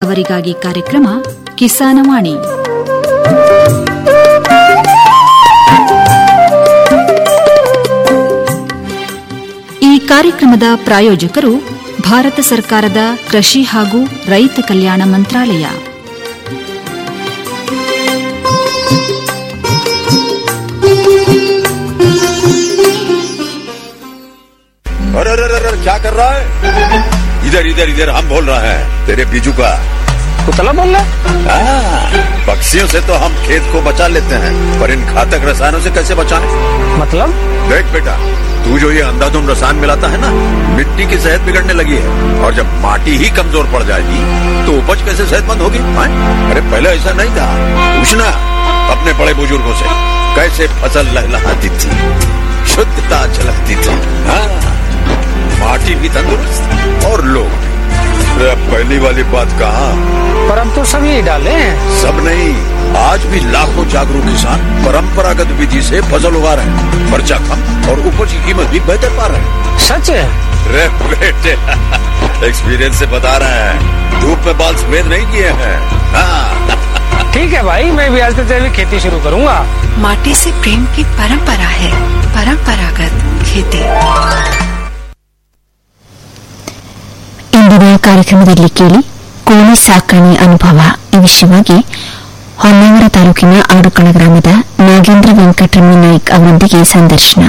ಅವರಿಗಾಗಿ ಕಾರ್ಯಕ್ರಮ ಕಿಸಾನವಾಣಿ ಈ ಕಾರ್ಯಕ್ರಮದ ಪ್ರಾಯೋಜಕರು ಭಾರತ ಸರ್ಕಾರದ ಕೃಷಿ ಹಾಗೂ ರೈತ ಕಲ್ಯಾಣ ಮಂತ್ರಾಲಯ अरे अरे अरे अरे, क्या कर रहा है इधर इधर इधर हम बोल रहे हैं तेरे बीजू का कुतला बोल रहा हाँ, पक्षियों से तो हम खेत को बचा लेते हैं पर इन घातक रसायनों से कैसे बचाएं? मतलब देख बेटा तू जो ये अंधाधुंध रसायन मिलाता है ना मिट्टी की सेहत बिगड़ने लगी है और जब माटी ही कमजोर पड़ जाएगी तो उपज कैसे सेहतमंद होगी हाँ? अरे पहले ऐसा नहीं था पूछना अपने बड़े बुजुर्गों से कैसे फसल लहलहाती थी शुद्धता झलकती थी हाँ माटी भी तंदुरुस्त और लोग भी अरे अब पहली वाली बात कहा पर अब तो सब यही डाले हैं सब नहीं आज भी लाखों जागरूक किसान परंपरागत विधि से फसल उगा रहे हैं खर्चा कम और उपज की कीमत भी बेहतर पा रहे हैं सच है रे बेटे एक्सपीरियंस से बता रहे हैं धूप में बाल सफेद नहीं किए हैं हाँ ठीक है भाई मैं भी आज से जैविक खेती शुरू करूंगा माटी से प्रेम की परंपरा है परंपरागत खेती ಇಂದಿನ ಕಾರ್ಯಕ್ರಮದಲ್ಲಿ ಕೇಳಿ ಕೋಳಿ ಸಾಕಣೆ ಅನುಭವ ಈ ವಿಷಯವಾಗಿ ಹೊನ್ನಾವರ ತಾಲೂಕಿನ ಆಡುಕಳ ಗ್ರಾಮದ ನಾಗೇಂದ್ರ ವೆಂಕಟರಮಣ ನಾಯ್ಕ್ ಅವರೊಂದಿಗೆ ಸಂದರ್ಶನ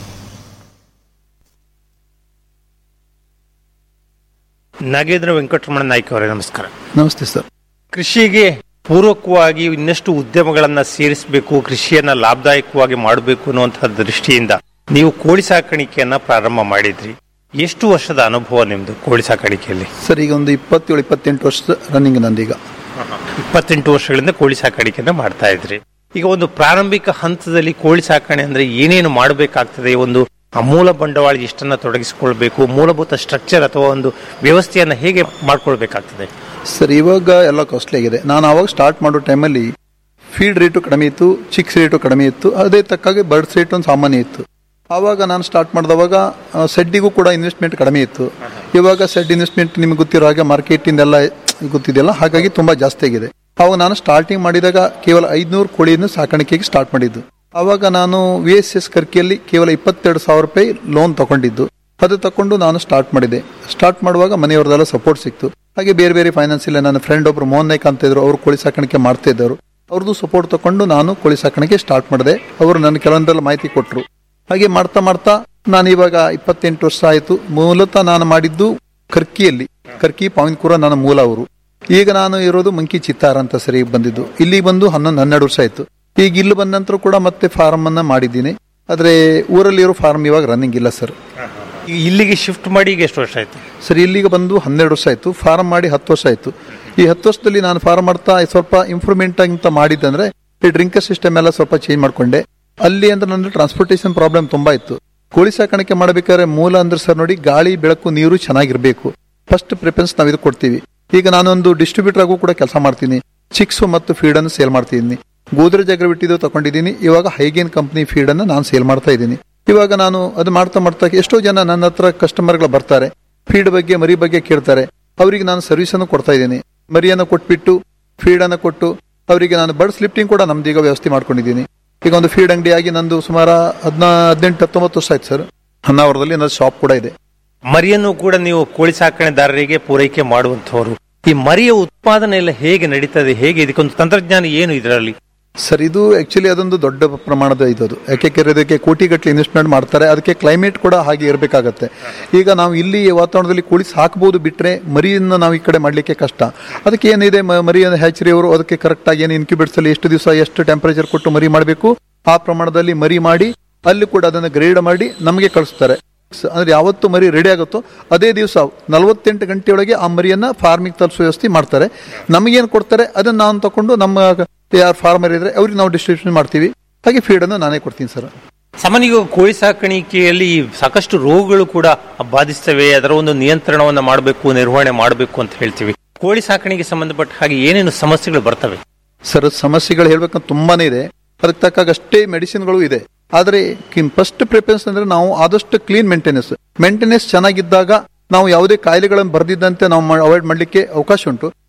ನಾಗೇಂದ್ರ ವೆಂಕಟರಮಣ ನಾಯ್ಕ ಅವರೇ ನಮಸ್ಕಾರ ನಮಸ್ತೆ ಸರ್ ಕೃಷಿಗೆ ಪೂರಕವಾಗಿ ಇನ್ನಷ್ಟು ಉದ್ಯಮಗಳನ್ನ ಸೇರಿಸಬೇಕು ಕೃಷಿಯನ್ನ ಲಾಭದಾಯಕವಾಗಿ ಮಾಡಬೇಕು ಅನ್ನುವಂತಹ ದೃಷ್ಟಿಯಿಂದ ನೀವು ಕೋಳಿ ಸಾಕಾಣಿಕೆಯನ್ನ ಪ್ರಾರಂಭ ಮಾಡಿದ್ರಿ ಎಷ್ಟು ವರ್ಷದ ಅನುಭವ ನಿಮ್ದು ಕೋಳಿ ಸಾಕಾಣಿಕೆಯಲ್ಲಿ ಸರ್ ಈಗ ಒಂದು ಇಪ್ಪತ್ತೇಳು ಇಪ್ಪತ್ತೆಂಟು ವರ್ಷ ರನ್ನಿಂಗ್ ನಂದೀಗ ಇಪ್ಪತ್ತೆಂಟು ವರ್ಷಗಳಿಂದ ಕೋಳಿ ಸಾಕಾಣಿಕೆಯನ್ನ ಮಾಡ್ತಾ ಇದ್ರಿ ಈಗ ಒಂದು ಪ್ರಾರಂಭಿಕ ಹಂತದಲ್ಲಿ ಕೋಳಿ ಸಾಕಣೆ ಅಂದ್ರೆ ಏನೇನು ಮಾಡಬೇಕಾಗ್ತದೆ ಒಂದು ಆ ಮೂಲ ಬಂಡವಾಳ ಎಷ್ಟನ್ನ ತೊಡಗಿಸಿಕೊಳ್ಬೇಕು ಮೂಲಭೂತ ಸ್ಟ್ರಕ್ಚರ್ ಅಥವಾ ಒಂದು ವ್ಯವಸ್ಥೆಯನ್ನ ಹೇಗೆ ಮಾಡ್ಕೊಳ್ಬೇಕಾಗ್ತದೆ ಸರ್ ಇವಾಗ ಎಲ್ಲ ಕಾಸ್ಟ್ಲಿ ಆಗಿದೆ ನಾನು ಅವಾಗ ಸ್ಟಾರ್ಟ್ ಮಾಡೋ ಟೈಮಲ್ಲಿ ಫೀಡ್ ರೇಟು ಕಡಿಮೆ ಇತ್ತು ಚಿಕ್ಸ್ ರೇಟು ಕಡಿಮೆ ಇತ್ತು ಅದೇ ತಕ್ಕಾಗಿ ಬರ್ಡ್ಸ್ ರೇಟ್ ಒಂದು ಸಾಮಾನ್ಯ ಇತ್ತು ಆವಾಗ ನಾನು ಸ್ಟಾರ್ಟ್ ಮಾಡಿದವಾಗ ಸೆಡ್ಡಿಗೂ ಕೂಡ ಇನ್ವೆಸ್ಟ್ಮೆಂಟ್ ಕಡಿಮೆ ಇತ್ತು ಇವಾಗ ಸೆಡ್ ಇನ್ವೆಸ್ಟ್ಮೆಂಟ್ ನಿಮ್ಗೆ ಗೊತ್ತಿರೋ ಹಾಗೆ ಮಾರ್ಕೆಟಿಂದೆಲ್ಲ ಗೊತ್ತಿದೆಯಲ್ಲ ಹಾಗಾಗಿ ತುಂಬಾ ಜಾಸ್ತಿ ಆಗಿದೆ ಅವಾಗ ನಾನು ಸ್ಟಾರ್ಟಿಂಗ್ ಮಾಡಿದಾಗ ಕೇವಲ ಐದ್ನೂರು ಕೋಳಿಯನ್ನು ಸಾಕಾಣಿಕೆಗೆ ಸ್ಟಾರ್ಟ್ ಮಾಡಿದ್ದು ಅವಾಗ ನಾನು ವಿ ಎಸ್ ಎಸ್ ಕರ್ಕಿಯಲ್ಲಿ ಕೇವಲ ಇಪ್ಪತ್ತೆರಡು ಸಾವಿರ ರೂಪಾಯಿ ಲೋನ್ ತಗೊಂಡಿದ್ದು ಅದು ತಕೊಂಡು ನಾನು ಸ್ಟಾರ್ಟ್ ಮಾಡಿದೆ ಸ್ಟಾರ್ಟ್ ಮಾಡುವಾಗ ಮನೆಯವ್ರದೆಲ್ಲ ಸಪೋರ್ಟ್ ಸಿಕ್ತು ಹಾಗೆ ಬೇರೆ ಬೇರೆ ಫೈನಾನ್ಸ್ ಇಲ್ಲ ನನ್ನ ಫ್ರೆಂಡ್ ಒಬ್ರು ಮೋಹನ್ ನಾಯ್ಕ ಅಂತ ಇದ್ರು ಅವರು ಕೋಳಿ ಸಾಕಾಣಿಕೆ ಮಾಡ್ತಾ ಇದ್ದರು ಅವ್ರದ್ದು ಸಪೋರ್ಟ್ ತಕೊಂಡು ನಾನು ಕೋಳಿ ಸಾಕಾಣಿಕೆ ಸ್ಟಾರ್ಟ್ ಮಾಡಿದೆ ಅವರು ನನ್ನ ಕೆಲವೊಂದೆಲ್ಲ ಮಾಹಿತಿ ಕೊಟ್ಟರು ಹಾಗೆ ಮಾಡ್ತಾ ಮಾಡ್ತಾ ನಾನು ಇವಾಗ ಇಪ್ಪತ್ತೆಂಟು ವರ್ಷ ಆಯಿತು ಮೂಲತಃ ನಾನು ಮಾಡಿದ್ದು ಕರ್ಕಿಯಲ್ಲಿ ಕರ್ಕಿ ಪಾವಿನ್ಕುರ ನನ್ನ ಮೂಲ ಅವರು ಈಗ ನಾನು ಇರೋದು ಮಂಕಿ ಚಿತ್ತಾರ ಅಂತ ಸರಿ ಬಂದಿದ್ದು ಇಲ್ಲಿ ಬಂದು ಹನ್ನೊಂದು ಹನ್ನೆರಡು ವರ್ಷ ಆಯ್ತು ಈಗ ಇಲ್ಲಿ ಬಂದ ನಂತರ ಕೂಡ ಮತ್ತೆ ಫಾರ್ಮ್ ಅನ್ನ ಮಾಡಿದ್ದೀನಿ ಆದ್ರೆ ಊರಲ್ಲಿ ಇರೋ ಫಾರ್ಮ್ ಇವಾಗ ರನ್ನಿಂಗ್ ಇಲ್ಲ ಸರ್ ಈಗ ಇಲ್ಲಿಗೆ ಶಿಫ್ಟ್ ಮಾಡಿ ಈಗ ಎಷ್ಟು ವರ್ಷ ಆಯ್ತು ಸರ್ ಇಲ್ಲಿಗೆ ಬಂದು ಹನ್ನೆರಡು ವರ್ಷ ಆಯ್ತು ಫಾರ್ಮ್ ಮಾಡಿ ಹತ್ತು ವರ್ಷ ಆಯ್ತು ಈ ಹತ್ತು ವರ್ಷದಲ್ಲಿ ನಾನು ಫಾರ್ಮ್ ಮಾಡ್ತಾ ಸ್ವಲ್ಪ ಇಂಪ್ರೂವ್ಮೆಂಟ್ ಅಂತ ಮಾಡಿದ್ದಂದ್ರೆ ಈ ಡ್ರಿಂಕರ್ ಸಿಸ್ಟಮ್ ಎಲ್ಲ ಸ್ವಲ್ಪ ಚೇಂಜ್ ಮಾಡ್ಕೊಂಡೆ ಅಲ್ಲಿ ಅಂದ್ರೆ ನನ್ನ ಟ್ರಾನ್ಸ್ಪೋರ್ಟೇಷನ್ ಪ್ರಾಬ್ಲಮ್ ತುಂಬಾ ಇತ್ತು ಕೋಳಿ ಸಾಕಾಣಿಕೆ ಮಾಡಬೇಕಾದ್ರೆ ಮೂಲ ಅಂದ್ರೆ ಸರ್ ನೋಡಿ ಗಾಳಿ ಬೆಳಕು ನೀರು ಚೆನ್ನಾಗಿರ್ಬೇಕು ಫಸ್ಟ್ ಪ್ರಿಫರೆನ್ಸ್ ನಾವು ಇದು ಕೊಡ್ತೀವಿ ಈಗ ನಾನೊಂದು ಡಿಸ್ಟ್ರಿಬ್ಯೂಟರ್ ಆಗೂ ಕೂಡ ಕೆಲಸ ಮಾಡ್ತೀನಿ ಚಿಕ್ಸ್ ಮತ್ತು ಫೀಡ್ ಅನ್ನು ಸೇಲ್ ಮಾಡ್ತಿದ್ದೀನಿ ಗೋದ್ರೇಜ್ ಅಗ್ರಬಿಟ್ಟಿದ್ದು ತಗೊಂಡಿದ್ದೀನಿ ಇವಾಗ ಹೈಗೇನ್ ಕಂಪನಿ ಫೀಡ್ ಅನ್ನು ನಾನು ಸೇಲ್ ಮಾಡ್ತಾ ಇದ್ದೀನಿ ಇವಾಗ ನಾನು ಅದು ಮಾಡ್ತಾ ಮಾಡ್ತಾ ಎಷ್ಟೋ ಜನ ನನ್ನ ಹತ್ರ ಕಸ್ಟಮರ್ಗಳು ಬರ್ತಾರೆ ಫೀಡ್ ಬಗ್ಗೆ ಮರಿ ಬಗ್ಗೆ ಕೇಳ್ತಾರೆ ಅವರಿಗೆ ನಾನು ಸರ್ವಿಸ್ ಅನ್ನು ಕೊಡ್ತಾ ಇದ್ದೀನಿ ಮರಿಯನ್ನು ಕೊಟ್ಬಿಟ್ಟು ಫೀಡ್ ಅನ್ನು ಕೊಟ್ಟು ಅವರಿಗೆ ನಾನು ಬರ್ಡ್ ಸ್ಲಿಪ್ಟಿಂಗ್ ಕೂಡ ನಮ್ದೀಗ ವ್ಯವಸ್ಥೆ ಮಾಡ್ಕೊಂಡಿದ್ದೀನಿ ಈಗ ಒಂದು ಫೀಡ್ ಅಂಗಡಿಯಾಗಿ ನಂದು ಸುಮಾರು ಹದಿನಾ ಹದಿನೆಂಟು ಹತ್ತೊಂಬತ್ತು ವರ್ಷ ಆಯ್ತು ಸರ್ ಹೊನ್ನಾವರದಲ್ಲಿ ನನ್ನ ಶಾಪ್ ಕೂಡ ಇದೆ ಮರಿಯನ್ನು ಕೂಡ ನೀವು ಕೋಳಿ ಸಾಕಣೆದಾರರಿಗೆ ಪೂರೈಕೆ ಮಾಡುವಂತವರು ಈ ಮರಿಯ ಉತ್ಪಾದನೆ ಎಲ್ಲ ಹೇಗೆ ನಡೀತದೆ ಹೇಗೆ ಇದಕ್ಕೊಂದು ತಂತ್ರಜ್ಞಾನ ಏನು ಇದರಲ್ಲಿ ಸರ್ ಇದು ಆಕ್ಚುಲಿ ಅದೊಂದು ದೊಡ್ಡ ಪ್ರಮಾಣದ ಇದು ಅದು ಯಾಕೆಂದ್ರೆ ಇದಕ್ಕೆ ಕೋಟಿಗಟ್ಟಲೆ ಇನ್ವೆಸ್ಟ್ಮೆಂಟ್ ಮಾಡ್ತಾರೆ ಅದಕ್ಕೆ ಕ್ಲೈಮೇಟ್ ಕೂಡ ಹಾಗೆ ಇರಬೇಕಾಗತ್ತೆ ಈಗ ನಾವು ಇಲ್ಲಿ ವಾತಾವರಣದಲ್ಲಿ ಕೋಳಿ ಸಾಕಬಹುದು ಬಿಟ್ರೆ ಮರಿಯನ್ನು ನಾವು ಈ ಕಡೆ ಮಾಡ್ಲಿಕ್ಕೆ ಕಷ್ಟ ಅದಕ್ಕೆ ಏನಿದೆ ಮ- ಮರಿಯನ್ನು ಹ್ಯಾಚರಿ ಅವರು ಅದಕ್ಕೆ ಕರೆಕ್ಟ್ ಆಗಿ ಏನು ಇನ್ಕ್ಯುಬೇಟ್ಸ್ ಅಲ್ಲಿ ಎಷ್ಟು ದಿವಸ ಎಷ್ಟು ಟೆಂಪರೇಚರ್ ಕೊಟ್ಟು ಮರಿ ಮಾಡಬೇಕು ಆ ಪ್ರಮಾಣದಲ್ಲಿ ಮರಿ ಮಾಡಿ ಅಲ್ಲಿ ಕೂಡ ಅದನ್ನು ಗ್ರೇಡ್ ಮಾಡಿ ನಮಗೆ ಕಳಿಸ್ತಾರೆ ಸ- ಅಂದ್ರೆ ಯಾವತ್ತು ಮರಿ ರೆಡಿ ಆಗುತ್ತೋ ಅದೇ ದಿವಸ ನಲವತ್ತೆಂಟು ಗಂಟೆಯೊಳಗೆ ಆ ಮರಿಯನ್ನ ಫಾರ್ಮಿಗೆ ತಲುಪಿಸೋ ವ್ಯವಸ್ಥೆ ಮಾಡ್ತಾರೆ ನಮಗೇನು ಕೊಡ್ತಾರೆ ಅದನ್ನ ನಾನು ತಕೊಂಡು ನಮ್ಮ ಯಾರು ಫಾರ್ಮರ್ ಇದ್ರೆ ಅವ್ರಿಗೆ ನಾವು ಡಿಸ್ಟ್ರಿಬ್ಯೂಷನ್ ಮಾಡ್ತೀವಿ ಹಾಗೆ ಫೀಡ್ ಅನ್ನು ನಾನೇ ಕೊಡ್ತೀನಿ ಸರ್ ಸಾಮಾನ್ಯ ಈಗ ಕೋಳಿ ಸಾಕಾಣಿಕೆಯಲ್ಲಿ ಸಾಕಷ್ಟು ರೋಗಗಳು ಕೂಡ ಬಾಧಿಸ್ತವೆ ಅದರ ಒಂದು ನಿಯಂತ್ರಣವನ್ನ ಮಾಡಬೇಕು ನಿರ್ವಹಣೆ ಮಾಡಬೇಕು ಅಂತ ಹೇಳ್ತೀವಿ ಕೋಳಿ ಸಾಕಾಣಿಕೆ ಸಂಬಂಧಪಟ್ಟ ಹಾಗೆ ಏನೇನು ಸಮಸ್ಯೆಗಳು ಬರ್ತವೆ ಸರ್ ಸಮಸ್ಯೆಗಳು ಹೇಳ್ಬೇಕಂತ ತುಂಬಾನೇ ಇದೆ ಅದಕ್ಕೆ ತಕ್ಕಾಗ ಅಷ್ಟೇ ಮೆಡಿಸಿನ್ಗಳು ಇದೆ ಆದ್ರೆ ಫಸ್ಟ್ ಪ್ರಿಫರೆನ್ಸ್ ಅಂದ್ರೆ ನಾವು ಆದಷ್ಟು ಕ್ಲೀನ್ ಮೇಂಟೆನೆನ್ಸ್ ಮೇಂಟೆನೆನ್ಸ್ ಚೆನ್ನಾಗಿದ್ದಾಗ ನಾವು ಯಾವುದೇ ಕಾಯಿಲೆಗಳನ್ನು ಬರ್ದಿದ್ದಂತೆ ನಾವು ಅವಾಯ್ಡ್ ಮಾಡ್ಲಿಕ್ಕೆ ಅವಕಾಶ ಉಂಟು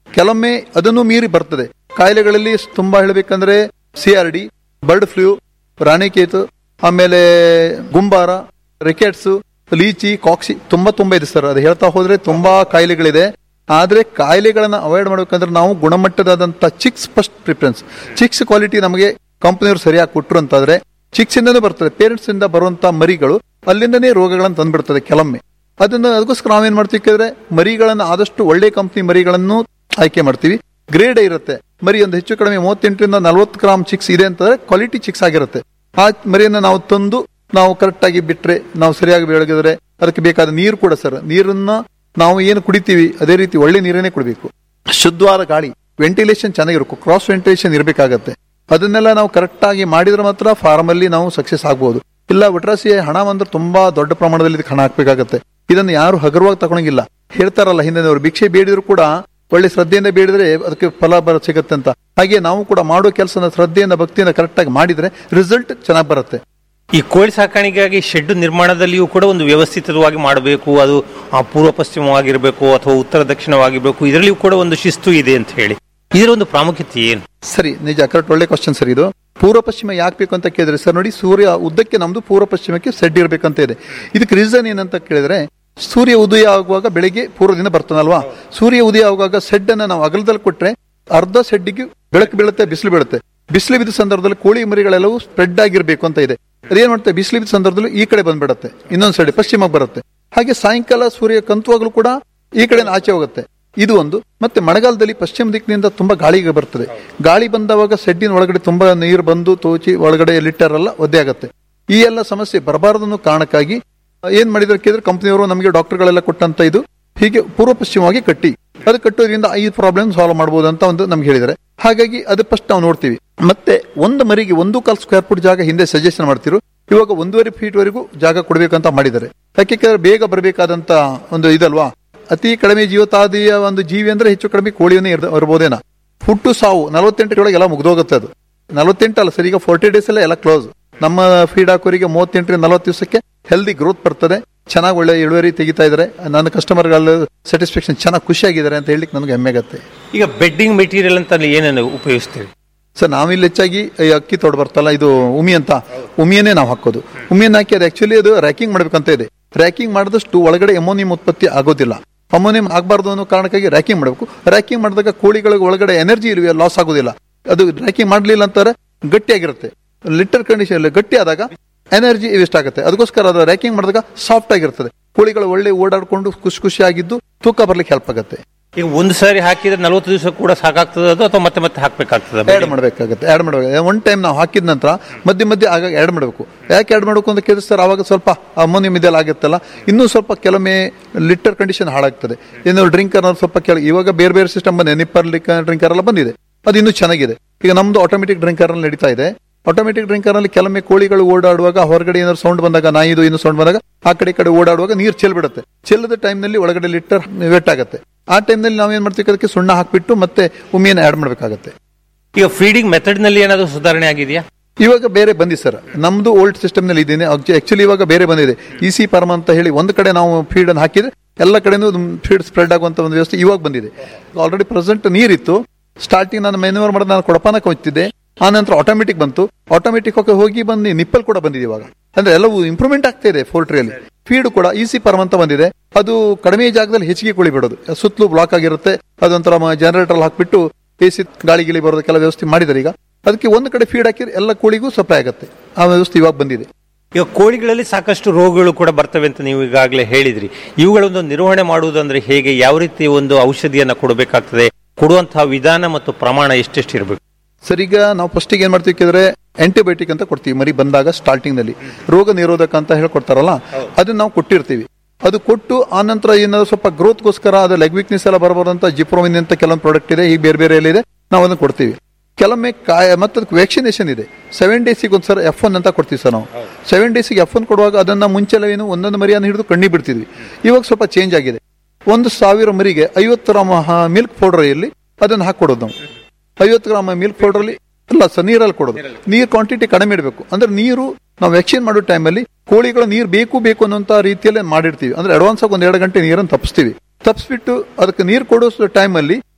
ಕೆಲವೊಮ್ಮೆ ಅದನ್ನು ಮೀರಿ ಬರ್ತದೆ ಕಾಯಿಲೆಗಳಲ್ಲಿ ತುಂಬಾ ಹೇಳಬೇಕಂದ್ರೆ C R D bird flu Ranikhet ಆಮೇಲೆ ಗುಂಬಾರ ರಿಕೆಟ್ಸ್ ಲೀಚಿ ಕಾಕ್ಸಿ ತುಂಬಾ ತುಂಬಾ ಇದೆ ಸರ್ ಅದು ಹೇಳ್ತಾ ಹೋದ್ರೆ ತುಂಬಾ ಕಾಯಿಲೆಗಳಿದೆ ಆದ್ರೆ ಕಾಯಿಲೆಗಳನ್ನ ಅವಾಯ್ಡ್ ಮಾಡ್ಬೇಕಂದ್ರೆ ನಾವು ಗುಣಮಟ್ಟದಾದಂತ chicks first preference chicks quality ನಮಗೆ ಕಂಪನಿಯವರು ಸರಿಯಾಗಿ ಕೊಟ್ರು ಅಂತಾದ್ರೆ ಚಿಕ್ಸ್ ಇಂದನೇ ಬರ್ತದೆ ಪೇರೆಂಟ್ಸ್ ಇಂದ ಬರುವಂತ ಮರಿಗಳು ಅಲ್ಲಿಂದನೇ ರೋಗಗಳನ್ನು ತಂದ್ಬಿಡ್ತದೆ ಕೆಲವೊಮ್ಮೆ ಅದನ್ನ ಅದಕ್ಕೋಸ್ಕರ ನಾವೇನ್ ಮಾಡ್ತೀವಿ ಕೇಳಿದ್ರೆ ಮರಿಗಳನ್ನ ಆದಷ್ಟು ಒಳ್ಳೆ ಕಂಪನಿ ಮರಿಗಳನ್ನು ಆಯ್ಕೆ ಮಾಡ್ತೀವಿ ಗ್ರೇಡ್ ಇರುತ್ತೆ ಮರಿ ಒಂದು ಹೆಚ್ಚು ಕಡಿಮೆ ಮೂವತ್ತೆಂಟರಿಂದ ನಲವತ್ತು ಗ್ರಾಮ್ ಚಿಕ್ಸ್ ಇದೆ ಅಂತಂದ್ರೆ ಕ್ವಾಲಿಟಿ ಚಿಕ್ಸ್ ಆಗಿರುತ್ತೆ ಆ ಮರಿಯನ್ನ ನಾವು ತಂದು ನಾವು ಕರೆಕ್ಟ್ ಆಗಿ ಬಿಟ್ರೆ ನಾವು ಸರಿಯಾಗಿ ಬೆಳಗಿದ್ರೆ ಅದಕ್ಕೆ ಬೇಕಾದ ನೀರು ಕೂಡ ಸರ್ ನೀರನ್ನ ನಾವು ಏನು ಕುಡಿತೀವಿ ಅದೇ ರೀತಿ ಒಳ್ಳೆ ನೀರನ್ನೇ ಕುಡಿಬೇಕು ಶುದ್ಧವಾದ ಗಾಳಿ ವೆಂಟಿಲೇಷನ್ ಚೆನ್ನಾಗಿರ್ಬೇಕು ಕ್ರಾಸ್ ವೆಂಟಿಲೇಷನ್ ಇರಬೇಕಾಗತ್ತೆ ಅದನ್ನೆಲ್ಲ ನಾವು ಕರೆಕ್ಟ್ ಆಗಿ ಮಾಡಿದ್ರೆ ಮಾತ್ರ ಫಾರ್ಮ್ ಅಲ್ಲಿ ನಾವು ಸಕ್ಸಸ್ ಆಗ್ಬಹುದು ಇಲ್ಲ ಒಟ್ರಾಸಿ ಹಣ ಅಂದ್ರೆ ತುಂಬಾ ದೊಡ್ಡ ಪ್ರಮಾಣದಲ್ಲಿ ಇದಕ್ಕೆ ಹಣ ಹಾಕ್ಬೇಕಾಗತ್ತೆ ಇದನ್ನ ಯಾರು ಹಗುರವಾಗಿ ತಗೊಳಂಗಿಲ್ಲ ಹೇಳ್ತಾರಲ್ಲ ಹಿಂದಿನವರು ಭಿಕ್ಷೆ ಬೇಡಿದ್ರು ಕೂಡ ಒಳ್ಳೆ ಶ್ರದ್ಧೆಯಿಂದ ಬೇಡಿದ್ರೆ ಅದಕ್ಕೆ ಫಲ ಬರ ಸಿಗುತ್ತೆ ಅಂತ ಹಾಗೆ ನಾವು ಕೂಡ ಮಾಡೋ ಕೆಲಸನ ಶ್ರದ್ಧೆಯಿಂದ ಭಕ್ತಿಯಿಂದ ಕರೆಕ್ಟ್ ಆಗಿ ಮಾಡಿದ್ರೆ ರಿಸಲ್ಟ್ ಚೆನ್ನಾಗಿ ಬರುತ್ತೆ ಈ ಕೋಳಿ ಸಾಕಾಣಿಕೆಗಾಗಿ ಶೆಡ್ ನಿರ್ಮಾಣದಲ್ಲಿಯೂ ಕೂಡ ಒಂದು ವ್ಯವಸ್ಥಿತವಾಗಿ ಮಾಡಬೇಕು ಅದು ಆ, ಪೂರ್ವ ಪಶ್ಚಿಮವಾಗಿರಬೇಕು ಅಥವಾ ಉತ್ತರ ದಕ್ಷಿಣವಾಗಿರಬೇಕು ಇದರಲ್ಲಿಯೂ ಕೂಡ ಒಂದು ಶಿಸ್ತು ಇದೆ ಅಂತ ಹೇಳಿ ಇದರ ಒಂದು ಪ್ರಾಮುಖ್ಯತೆ ಏನು ಸರಿ ನಿಜ ಕರೆಕ್ಟ್ ಒಳ್ಳೆ ಕ್ವಶನ್ ಸರ್ ಇದು ಪೂರ್ವ ಪಶ್ಚಿಮ ಯಾಕೆ ಬೇಕು ಅಂತ ಕೇಳಿದ್ರೆ ಸರ್ ನೋಡಿ ಸೂರ್ಯ ಉದ್ದಕ್ಕೆ ನಮ್ದು ಪೂರ್ವ ಪಶ್ಚಿಮಕ್ಕೆ ಸೆಡ್ ಇರಬೇಕಂತ ಇದೆ ಇದಕ್ಕೆ ರೀಸನ್ ಏನಂತ ಕೇಳಿದ್ರೆ ಸೂರ್ಯ ಉದಯ ಆಗುವಾಗ ಬೆಳಿಗ್ಗೆ ಪೂರ್ವದಿಂದ ಬರ್ತಾನಲ್ವಾ ಸೂರ್ಯ ಉದಯ ಆಗುವಾಗ ಸೆಡ್ ಅನ್ನ ನಾವು ಅಗಲದಲ್ಲಿ ಕೊಟ್ರೆ ಅರ್ಧ ಸೆಡ್ಡಿಗೆ ಬೆಳಕು ಬೀಳುತ್ತೆ ಬಿಸಿಲು ಬೀಳುತ್ತೆ ಬಿಸಿಲು ಬಿದ್ದ ಸಂದರ್ಭದಲ್ಲಿ ಕೋಳಿ ಮರಿಗಳೆಲ್ಲವೂ ಸ್ಪ್ರೆಡ್ ಆಗಿರ್ಬೇಕು ಅಂತ ಇದೆ ಅದೇನ್ ಮಾಡುತ್ತೆ ಬಿಸಿಲು ಬಿದ್ದ ಸಂದರ್ಭದಲ್ಲಿ ಈ ಕಡೆ ಬಂದ್ಬಿಡುತ್ತೆ ಇನ್ನೊಂದ್ ಸೈಡ್ ಪಶ್ಚಿಮಕ್ಕೆ ಬರುತ್ತೆ ಹಾಗೆ ಸಾಯಂಕಾಲ ಸೂರ್ಯ ಕಂತುವಾಗಲೂ ಕೂಡ ಈ ಕಡೆ ಆಚೆ ಹೋಗುತ್ತೆ ಇದು ಒಂದು ಮತ್ತೆ ಮಳೆಗಾಲದಲ್ಲಿ ಪಶ್ಚಿಮ ದಿಕ್ಕಿನಿಂದ ತುಂಬಾ ಗಾಳಿಗೆ ಬರ್ತದೆ ಗಾಳಿ ಬಂದವಾಗ ಸೆಡ್ಡಿನ ಒಳಗಡೆ ತುಂಬಾ ನೀರು ಬಂದು ತೋಚಿ ಒಳಗಡೆ ಲಿಟ್ಟರ್ ಎಲ್ಲ ಒದ್ದೆ ಆಗುತ್ತೆ ಈ ಎಲ್ಲ ಸಮಸ್ಯೆ ಬರಬಾರದು ಅನ್ನೋ ಕಾರಣಕ್ಕಾಗಿ ಏನ್ ಮಾಡಿದ್ರೆ ಕೇಳಿದ್ರೆ ಕಂಪನಿಯವರು ನಮಗೆ ಡಾಕ್ಟರ್ಗಳೆಲ್ಲ ಕೊಟ್ಟಂತ ಇದು ಹೀಗೆ ಪೂರ್ವ ಪಶ್ಚಿಮವಾಗಿ ಕಟ್ಟಿ ಅದು ಕಟ್ಟೋದ್ರಿಂದ ಈ ಪ್ರಾಬ್ಲಮ್ ಸಾಲ್ವ್ ಮಾಡಬಹುದು ಅಂತ ಒಂದು ನಮ್ಗೆ ಹೇಳಿದ್ದಾರೆ ಹಾಗಾಗಿ ಅದು ಫಸ್ಟ್ ನಾವು ನೋಡ್ತೀವಿ ಮತ್ತೆ ಒಂದು ಮರಿಗೆ ಒಂದು ಕಾಲ್ ಸ್ಕ್ವೇರ್ ಫುಟ್ ಜಾಗ ಹಿಂದೆ ಸಜೆಷನ್ ಮಾಡ್ತಿರು ಇವಾಗ ಒಂದೂವರೆ ಫೀಟ್ ವರೆಗೂ ಜಾಗ ಕೊಡ್ಬೇಕಂತ ಮಾಡಿದ್ದಾರೆ ಯಾಕೆ ಬೇಗ ಬರಬೇಕಾದಂತ ಒಂದು ಇದಲ್ವಾ ಅತಿ ಕಡಿಮೆ ಜೀವತಾದಿಯ ಒಂದು ಜೀವಿ ಅಂದ್ರೆ ಹೆಚ್ಚು ಕಡಿಮೆ ಕೋಳಿಯನ್ನೇ ಇರ್ದ- ಇರ್ಬೋದೇನ ಹುಟ್ಟು ಸಾವು ನಲವತ್ತೆಂಟರೊಳಗೆ ಎಲ್ಲ ಮುಗ್ದೋಗುತ್ತೆ ಅದು ನಲವತ್ತೆಂಟು ಅಲ್ಲ ಸರ್ ಈಗ ಫೋರ್ಟಿ ಡೇಸ್ ಎಲ್ಲ ಎಲ್ಲ ಕ್ಲೋಸ್ ನಮ್ಮ ಫೀಡ್ ಹಾಕೋರಿಗೆ ಮೂವತ್ತೆಂಟರಿಂದ ನಲವತ್ತು ದಿವಸಕ್ಕೆ ಹೆಲ್ದಿ ಗ್ರೋತ್ ಬರ್ತದೆ ಚೆನ್ನಾಗಿ ಒಳ್ಳೆ ಇಳುವರಿ ತೆಗಿತಾ ಇದ್ದಾರೆ ನನ್ನ ಕಸ್ಟಮರ್ಗಳ ಸ್ಯಾಟಿಸ್ಫ್ಯಾಕ್ಷನ್ ಚೆನ್ನಾಗಿ ಖುಷಿಯಾಗಿದ್ದಾರೆ ಅಂತ ಹೇಳಿ ನನಗೆ ಹೆಮ್ಮೆ ಆಗುತ್ತೆ ಈಗ ಬೆಡ್ಡಿಂಗ್ ಮೆಟೀರಿಯಲ್ ಅಂತ ಅಲ್ಲಿ ಏನೇನು ಉಪಯೋಗಿಸ್ತೀವಿ ಸರ್ ನಾವಿಲ್ಲಿ ಹೆಚ್ಚಾಗಿ ಈ ಅಕ್ಕಿ ತೊಡ್ ಬರ್ತಲ್ಲ ಇದು ಉಮಿ ಅಂತ ಉಮಿಯನ್ನೇ ನಾವು ಹಾಕೋದು ಉಮಿಯನ್ನ ಹಾಕಿ ಅದು ಆಕ್ಚುಲಿ ಅದು ರ್ಯಾಕಿಂಗ್ ಮಾಡ್ಬೇಕಂತ ಇದೆ ರ್ಯಾಕಿಂಗ್ ಮಾಡಿದಷ್ಟು ಒಳಗಡೆ ಅಮೋನಿಯಂ ಉತ್ಪತ್ತಿ ಆಗೋದಿಲ್ಲ ಅಮೋನಿಯಂ ಆಗಬಾರ್ದು ಅನ್ನೋ ಕಾರಣಕ್ಕಾಗಿ ರ್ಯಾಕಿಂಗ್ ಮಾಡಬೇಕು ರ್ಯಾಕಿಂಗ್ ಮಾಡಿದಾಗ ಕೋಳಿಗಳಿಗೆ ಒಳಗಡೆ ಎನರ್ಜಿ ಇರುವೆ ಲಾಸ್ ಆಗೋದಿಲ್ಲ ಅದು ರ್ಯಾಕಿಂಗ್ ಮಾಡಲಿಲ್ಲ ಅಂತಾರೆ ಗಟ್ಟಿಯಾಗಿರುತ್ತೆ ಲಿಟರ್ ಕಂಡೀಷನ್ ಗಟ್ಟಿ ಆದಾಗ ಎನರ್ಜಿ ವೇಸ್ಟ್ ಆಗುತ್ತೆ ಅದಕ್ಕೋಸ್ಕರ ಅದು ರ್ಯಾಕಿಂಗ್ ಮಾಡಿದಾಗ ಸಾಫ್ಟ್ ಆಗಿರ್ತದೆ ಕೋಳಿಗಳು ಒಳ್ಳೆ ಓಡಾಡ್ಕೊಂಡು ಖುಷಿ ಖುಷಿಯಾಗಿದ್ದು ತೂಕ ಬರ್ಲಿಕ್ಕೆ ಹೆಲ್ಪ್ ಆಗುತ್ತೆ ಈಗ ಒಂದು ಸಾರಿ ಹಾಕಿದ್ರೆ ನಲವತ್ತು ದಿವಸ ಕೂಡ ಸಾಕಾಗ್ತದೆ ಅದು ಅಥವಾ ಮತ್ತೆ ಮತ್ತೆ ಹಾಕ್ಬೇಕಾಗ್ತದೆ ಆಡ್ ಮಾಡಬೇಕಾಗುತ್ತೆ ಆಡ್ ಮಾಡಬೇಕು ಒನ್ ಟೈಮ್ ನಾವು ಹಾಕಿದ ನಂತರ ಮಧ್ಯೆ ಮಧ್ಯೆ ಆಗಾಗ ಆಡ್ ಮಾಡಬೇಕು ಯಾಕೆ ಆಡ್ ಮಾಡಬೇಕು ಅಂತ ಕೇಳಿದ್ರೆ ಸರ್ ಅವಾಗ ಸ್ವಲ್ಪ ಅಮೋನಿಯಂ ಇದೆಲ್ಲ ಆಗುತ್ತಲ್ಲ ಇನ್ನೂ ಸ್ವಲ್ಪ ಕೆಲವೊಮ್ಮೆ ಲಿಟರ್ ಕಂಡೀಷನ್ ಹಾಳಾಗ್ತದೆ ಏನು ಡ್ರಿಂಕರ್ ಸ್ವಲ್ಪ ಕೆಳ ಇವಾಗ ಬೇರೆ ಬೇರೆ ಸಿಸ್ಟಮ್ ಬಂದಿದೆ ನಿಪ್ಪರ್ ಡ್ರಿಂಕರ್ ಎಲ್ಲ ಬಂದಿದೆ ಅದು ಇನ್ನೂ ಚೆನ್ನಾಗಿದೆ ಈಗ ನಮ್ದು ಆಟೋಮೆಟಿಕ್ ಡ್ರಿಂಕರ್ ಅಲ್ಲಿ ನಡೀತಾ ಇದೆ ಆಟೋಮೆಟಿಕ್ ಡ್ರಿಂಕರ್ ಅಲ್ಲಿ ಕೆಲವೊಮ್ಮೆ ಕೋಳಿಗಳು ಓಡಾಡುವಾಗ ಹೊರಗಡೆ ಏನಾದ್ರು ಸೌಂಡ್ ಬಂದಾಗ ನಾಯಿದು ಏನು ಸೌಂಡ್ ಬಂದಾಗ ಆ ಕಡೆ ಈ ಕಡೆ ಓಡಾಡುವಾಗ ನೀರು ಚೆಲ್ಬಿಡುತ್ತೆ ಚೆಲ್ಲದ time ನಲ್ಲಿ ಒಳಗಡೆ ಲಿಟರ್ ವೆಟ್ ಆಗುತ್ತೆ ಆ time ನಲ್ಲಿ ನಾವೇನ್ ಮಾಡ್ತೀವಿ ಅದಕ್ಕೆ ಸುಣ್ಣ ಹಾಕ್ಬಿಟ್ಟು ಮತ್ತೆ ಉಮಿಯನ್ನು ಆಡ್ ಮಾಡಬೇಕಾಗುತ್ತೆ ಈಗ ಫೀಡಿಂಗ್ ಮೆಥಡ್ ನಲ್ಲಿ ಏನಾದ್ರು ಸುಧಾರಣೆ ಆಗಿದೆಯಾ ಇವಾಗ ಬೇರೆ ಬಂದಿ ಸರ್ ನಮ್ದು ಓಲ್ಡ್ ಸಿಸ್ಟಮ್ ನಲ್ಲಿ ಇದ್ದೇನೆ ಆಕ್ಚುಲಿ ಇವಾಗ ಬೇರೆ ಬಂದಿದೆ ಇ ಸಿ ಪರ್ಮ ಅಂತ ಹೇಳಿ ಒಂದು ಕಡೆ ನಾವು ಫೀಡ್ ಅನ್ನು ಹಾಕಿದ್ರೆ ಎಲ್ಲ ಕಡೆನೂ ಫೀಡ್ ಸ್ಪ್ರೆಡ್ ಆಗುವಂತ ಒಂದು ವ್ಯವಸ್ಥೆ ಇವಾಗ ಬಂದಿದೆ ಆಲ್ರೆಡಿ ಪ್ರೆಸೆಂಟ್ ನೀರಿತ್ತು ಸ್ಟಾರ್ಟಿಂಗ್ ನಾನು ಮೆನ್ಯೂವರ್ ಮಾಡಿದ ನಾನು ಕೊಡಪಾನ ಕೊಚ್ತಿದ್ದೆ ಆ ನಂತರ ಆಟೋಮೆಟಿಕ್ ಬಂತು ಆಟೋಮೆಟಿಕ್ ಹೋಗಿ ಬಂದು ನಿಪ್ಪಲ್ ಕೂಡ ಬಂದಿದೆ ಇವಾಗ ಅಂದ್ರೆ ಎಲ್ಲವೂ ಇಂಪ್ರೂವ್ಮೆಂಟ್ ಆಗ್ತಾ ಇದೆ ಪೋಲ್ಟ್ರಿಯಲ್ಲಿ ಫೀಡ್ ಕೂಡ ಈಸಿ ಪರ್ಮ್ ಅಂತ ಬಂದಿದೆ ಅದು ಕಡಿಮೆ ಜಾಗದಲ್ಲಿ ಹೆಚ್ಚಿಗೆ ಕೋಳಿ ಬಿಡೋದು ಸುತ್ತಲೂ ಬ್ಲಾಕ್ ಆಗಿರುತ್ತೆ ಅದೊಂಥರ ಜನರೇಟರ್ ಹಾಕ್ಬಿಟ್ಟು ಎಸಿ ಗಾಳಿ ಗಿಳಿ ಬರೋದಕ್ಕೆಲ್ಲ ವ್ಯವಸ್ಥೆ ಮಾಡಿದ್ದಾರೆ ಈಗ ಅದಕ್ಕೆ ಒಂದು ಕಡೆ ಫೀಡ್ ಹಾಕಿದ್ರೆ ಎಲ್ಲ ಕೋಳಿಗೂ ಸಪ್ಲೈ ಆಗುತ್ತೆ ಆ ವ್ಯವಸ್ಥೆ ಇವಾಗ ಬಂದಿದೆ ಈಗ ಕೋಳಿಗಳಲ್ಲಿ ಸಾಕಷ್ಟು ರೋಗಗಳು ಕೂಡ ಬರ್ತವೆ ಅಂತ ನೀವು ಈಗಾಗಲೇ ಹೇಳಿದ್ರಿ ಇವುಗಳೊಂದು ನಿರ್ವಹಣೆ ಮಾಡುವುದಂದ್ರೆ ಹೇಗೆ ಯಾವ ರೀತಿ ಒಂದು ಔಷಧಿಯನ್ನ ಕೊಡಬೇಕಾಗ್ತದೆ ಕೊಡುವಂತಹ ವಿಧಾನ ಮತ್ತು ಪ್ರಮಾಣ ಎಷ್ಟೆಷ್ಟು ಇರಬೇಕು ಸರ್ ಈಗ ನಾವು ಫಸ್ಟಿಗೆ ಏನ್ ಮಾಡ್ತೀವಿ ಕೇಳಿದ್ರೆ ಆಂಟಿಬಯೋಟಿಕ್ ಅಂತ ಕೊಡ್ತೀವಿ ಮರಿ ಬಂದಾಗ ಸ್ಟಾರ್ಟಿಂಗ್ ನಲ್ಲಿ ರೋಗ ನಿರೋಧಕ ಅಂತ ಹೇಳ್ಕೊಡ್ತಾರಲ್ಲ ಅದನ್ನ ನಾವು ಕೊಟ್ಟಿರ್ತೀವಿ ಅದು ಕೊಟ್ಟು ಆ ನಂತರ ಏನಾದ್ರು ಸ್ವಲ್ಪ ಗ್ರೋತ್ಗೋಸ್ಕರ ಅದು ಲೆಗ್ ವೀಕ್ನೆಸ್ ಎಲ್ಲ ಬರಬಾರ್ದಂತ ಜಿಪ್ರೋಮಿನ್ ಅಂತ ಕೆಲವೊಂದು ಪ್ರಾಡಕ್ಟ್ ಇದೆ ಈಗ ಬೇರೆ ಬೇರೆ ಎಲ್ಲ ಇದೆ ನಾವು ಅದನ್ನ ಕೊಡ್ತೀವಿ ಕೆಲವೊಮ್ಮೆ ಕಾಯ ಮತ್ತೆ ಅದಕ್ಕೆ ವ್ಯಾಕ್ಸಿನೇಷನ್ ಇದೆ ಸೆವೆನ್ ಡೇಸಿಗೆ ಒಂದ್ಸಲ ಎಫ್ ಒನ್ ಅಂತ ಕೊಡ್ತೀವಿ ಸರ್ ನಾವು ಸೆವೆನ್ ಡೇಸಿಗೆ ಎಫ್ ಒನ್ ಕೊಡುವಾಗ ಅದನ್ನ ಮುಂಚೆಲ್ಲ ಏನು ಒಂದೊಂದು ಮರಿಯನ್ನು ಹಿಡಿದು ಕಣ್ಣಿ ಬಿಡ್ತಿದ್ವಿ ಇವಾಗ ಸ್ವಲ್ಪ ಚೇಂಜ್ ಆಗಿದೆ ಒಂದು ಸಾವಿರ ಮರಿಗೆ ಐವತ್ತು ಗ್ರಾಮ್ ಮಿಲ್ಕ್ ಪೌಡರ್ ಇಲ್ಲಿ ಅದನ್ನ ಹಾಕೊಡೋದು ನಾವು ಐವತ್ತು ಗ್ರಾಮ್ ಮಿಲ್ಕ್ ಪೌಡರ್ ಅಲ್ಲಿ ಅಲ್ಲ ಸರ್ ನೀರಲ್ಲಿ ಕೊಡೋದು ನೀರ್ ಕ್ವಾಂಟಿಟಿ ಕಡಿಮೆ ಇಡಬೇಕು ಅಂದ್ರೆ ನೀರು ನಾವು ವ್ಯಾಕ್ಸಿನ್ ಮಾಡೋ ಟೈಮಲ್ಲಿ ಕೋಳಿಗಳ ನೀರು ಬೇಕು ಬೇಕು ಅನ್ನೋಂತ ರೀತಿಯಲ್ಲಿ ಮಾಡಿರ್ತೀವಿ ಅಂದ್ರೆ ಅಡ್ವಾನ್ಸ್ ಆಗಿ ಒಂದ್ ಎರಡು ಗಂಟೆ ನೀರನ್ನು ತಪ್ಪಿಸ್ತೀವಿ ತಪ್ಪಿಸ್ಬಿಟ್ಟು ಅದಕ್ಕೆ ನೀರು ಕೊಡೋ ಟೈಮಲ್ಲಿ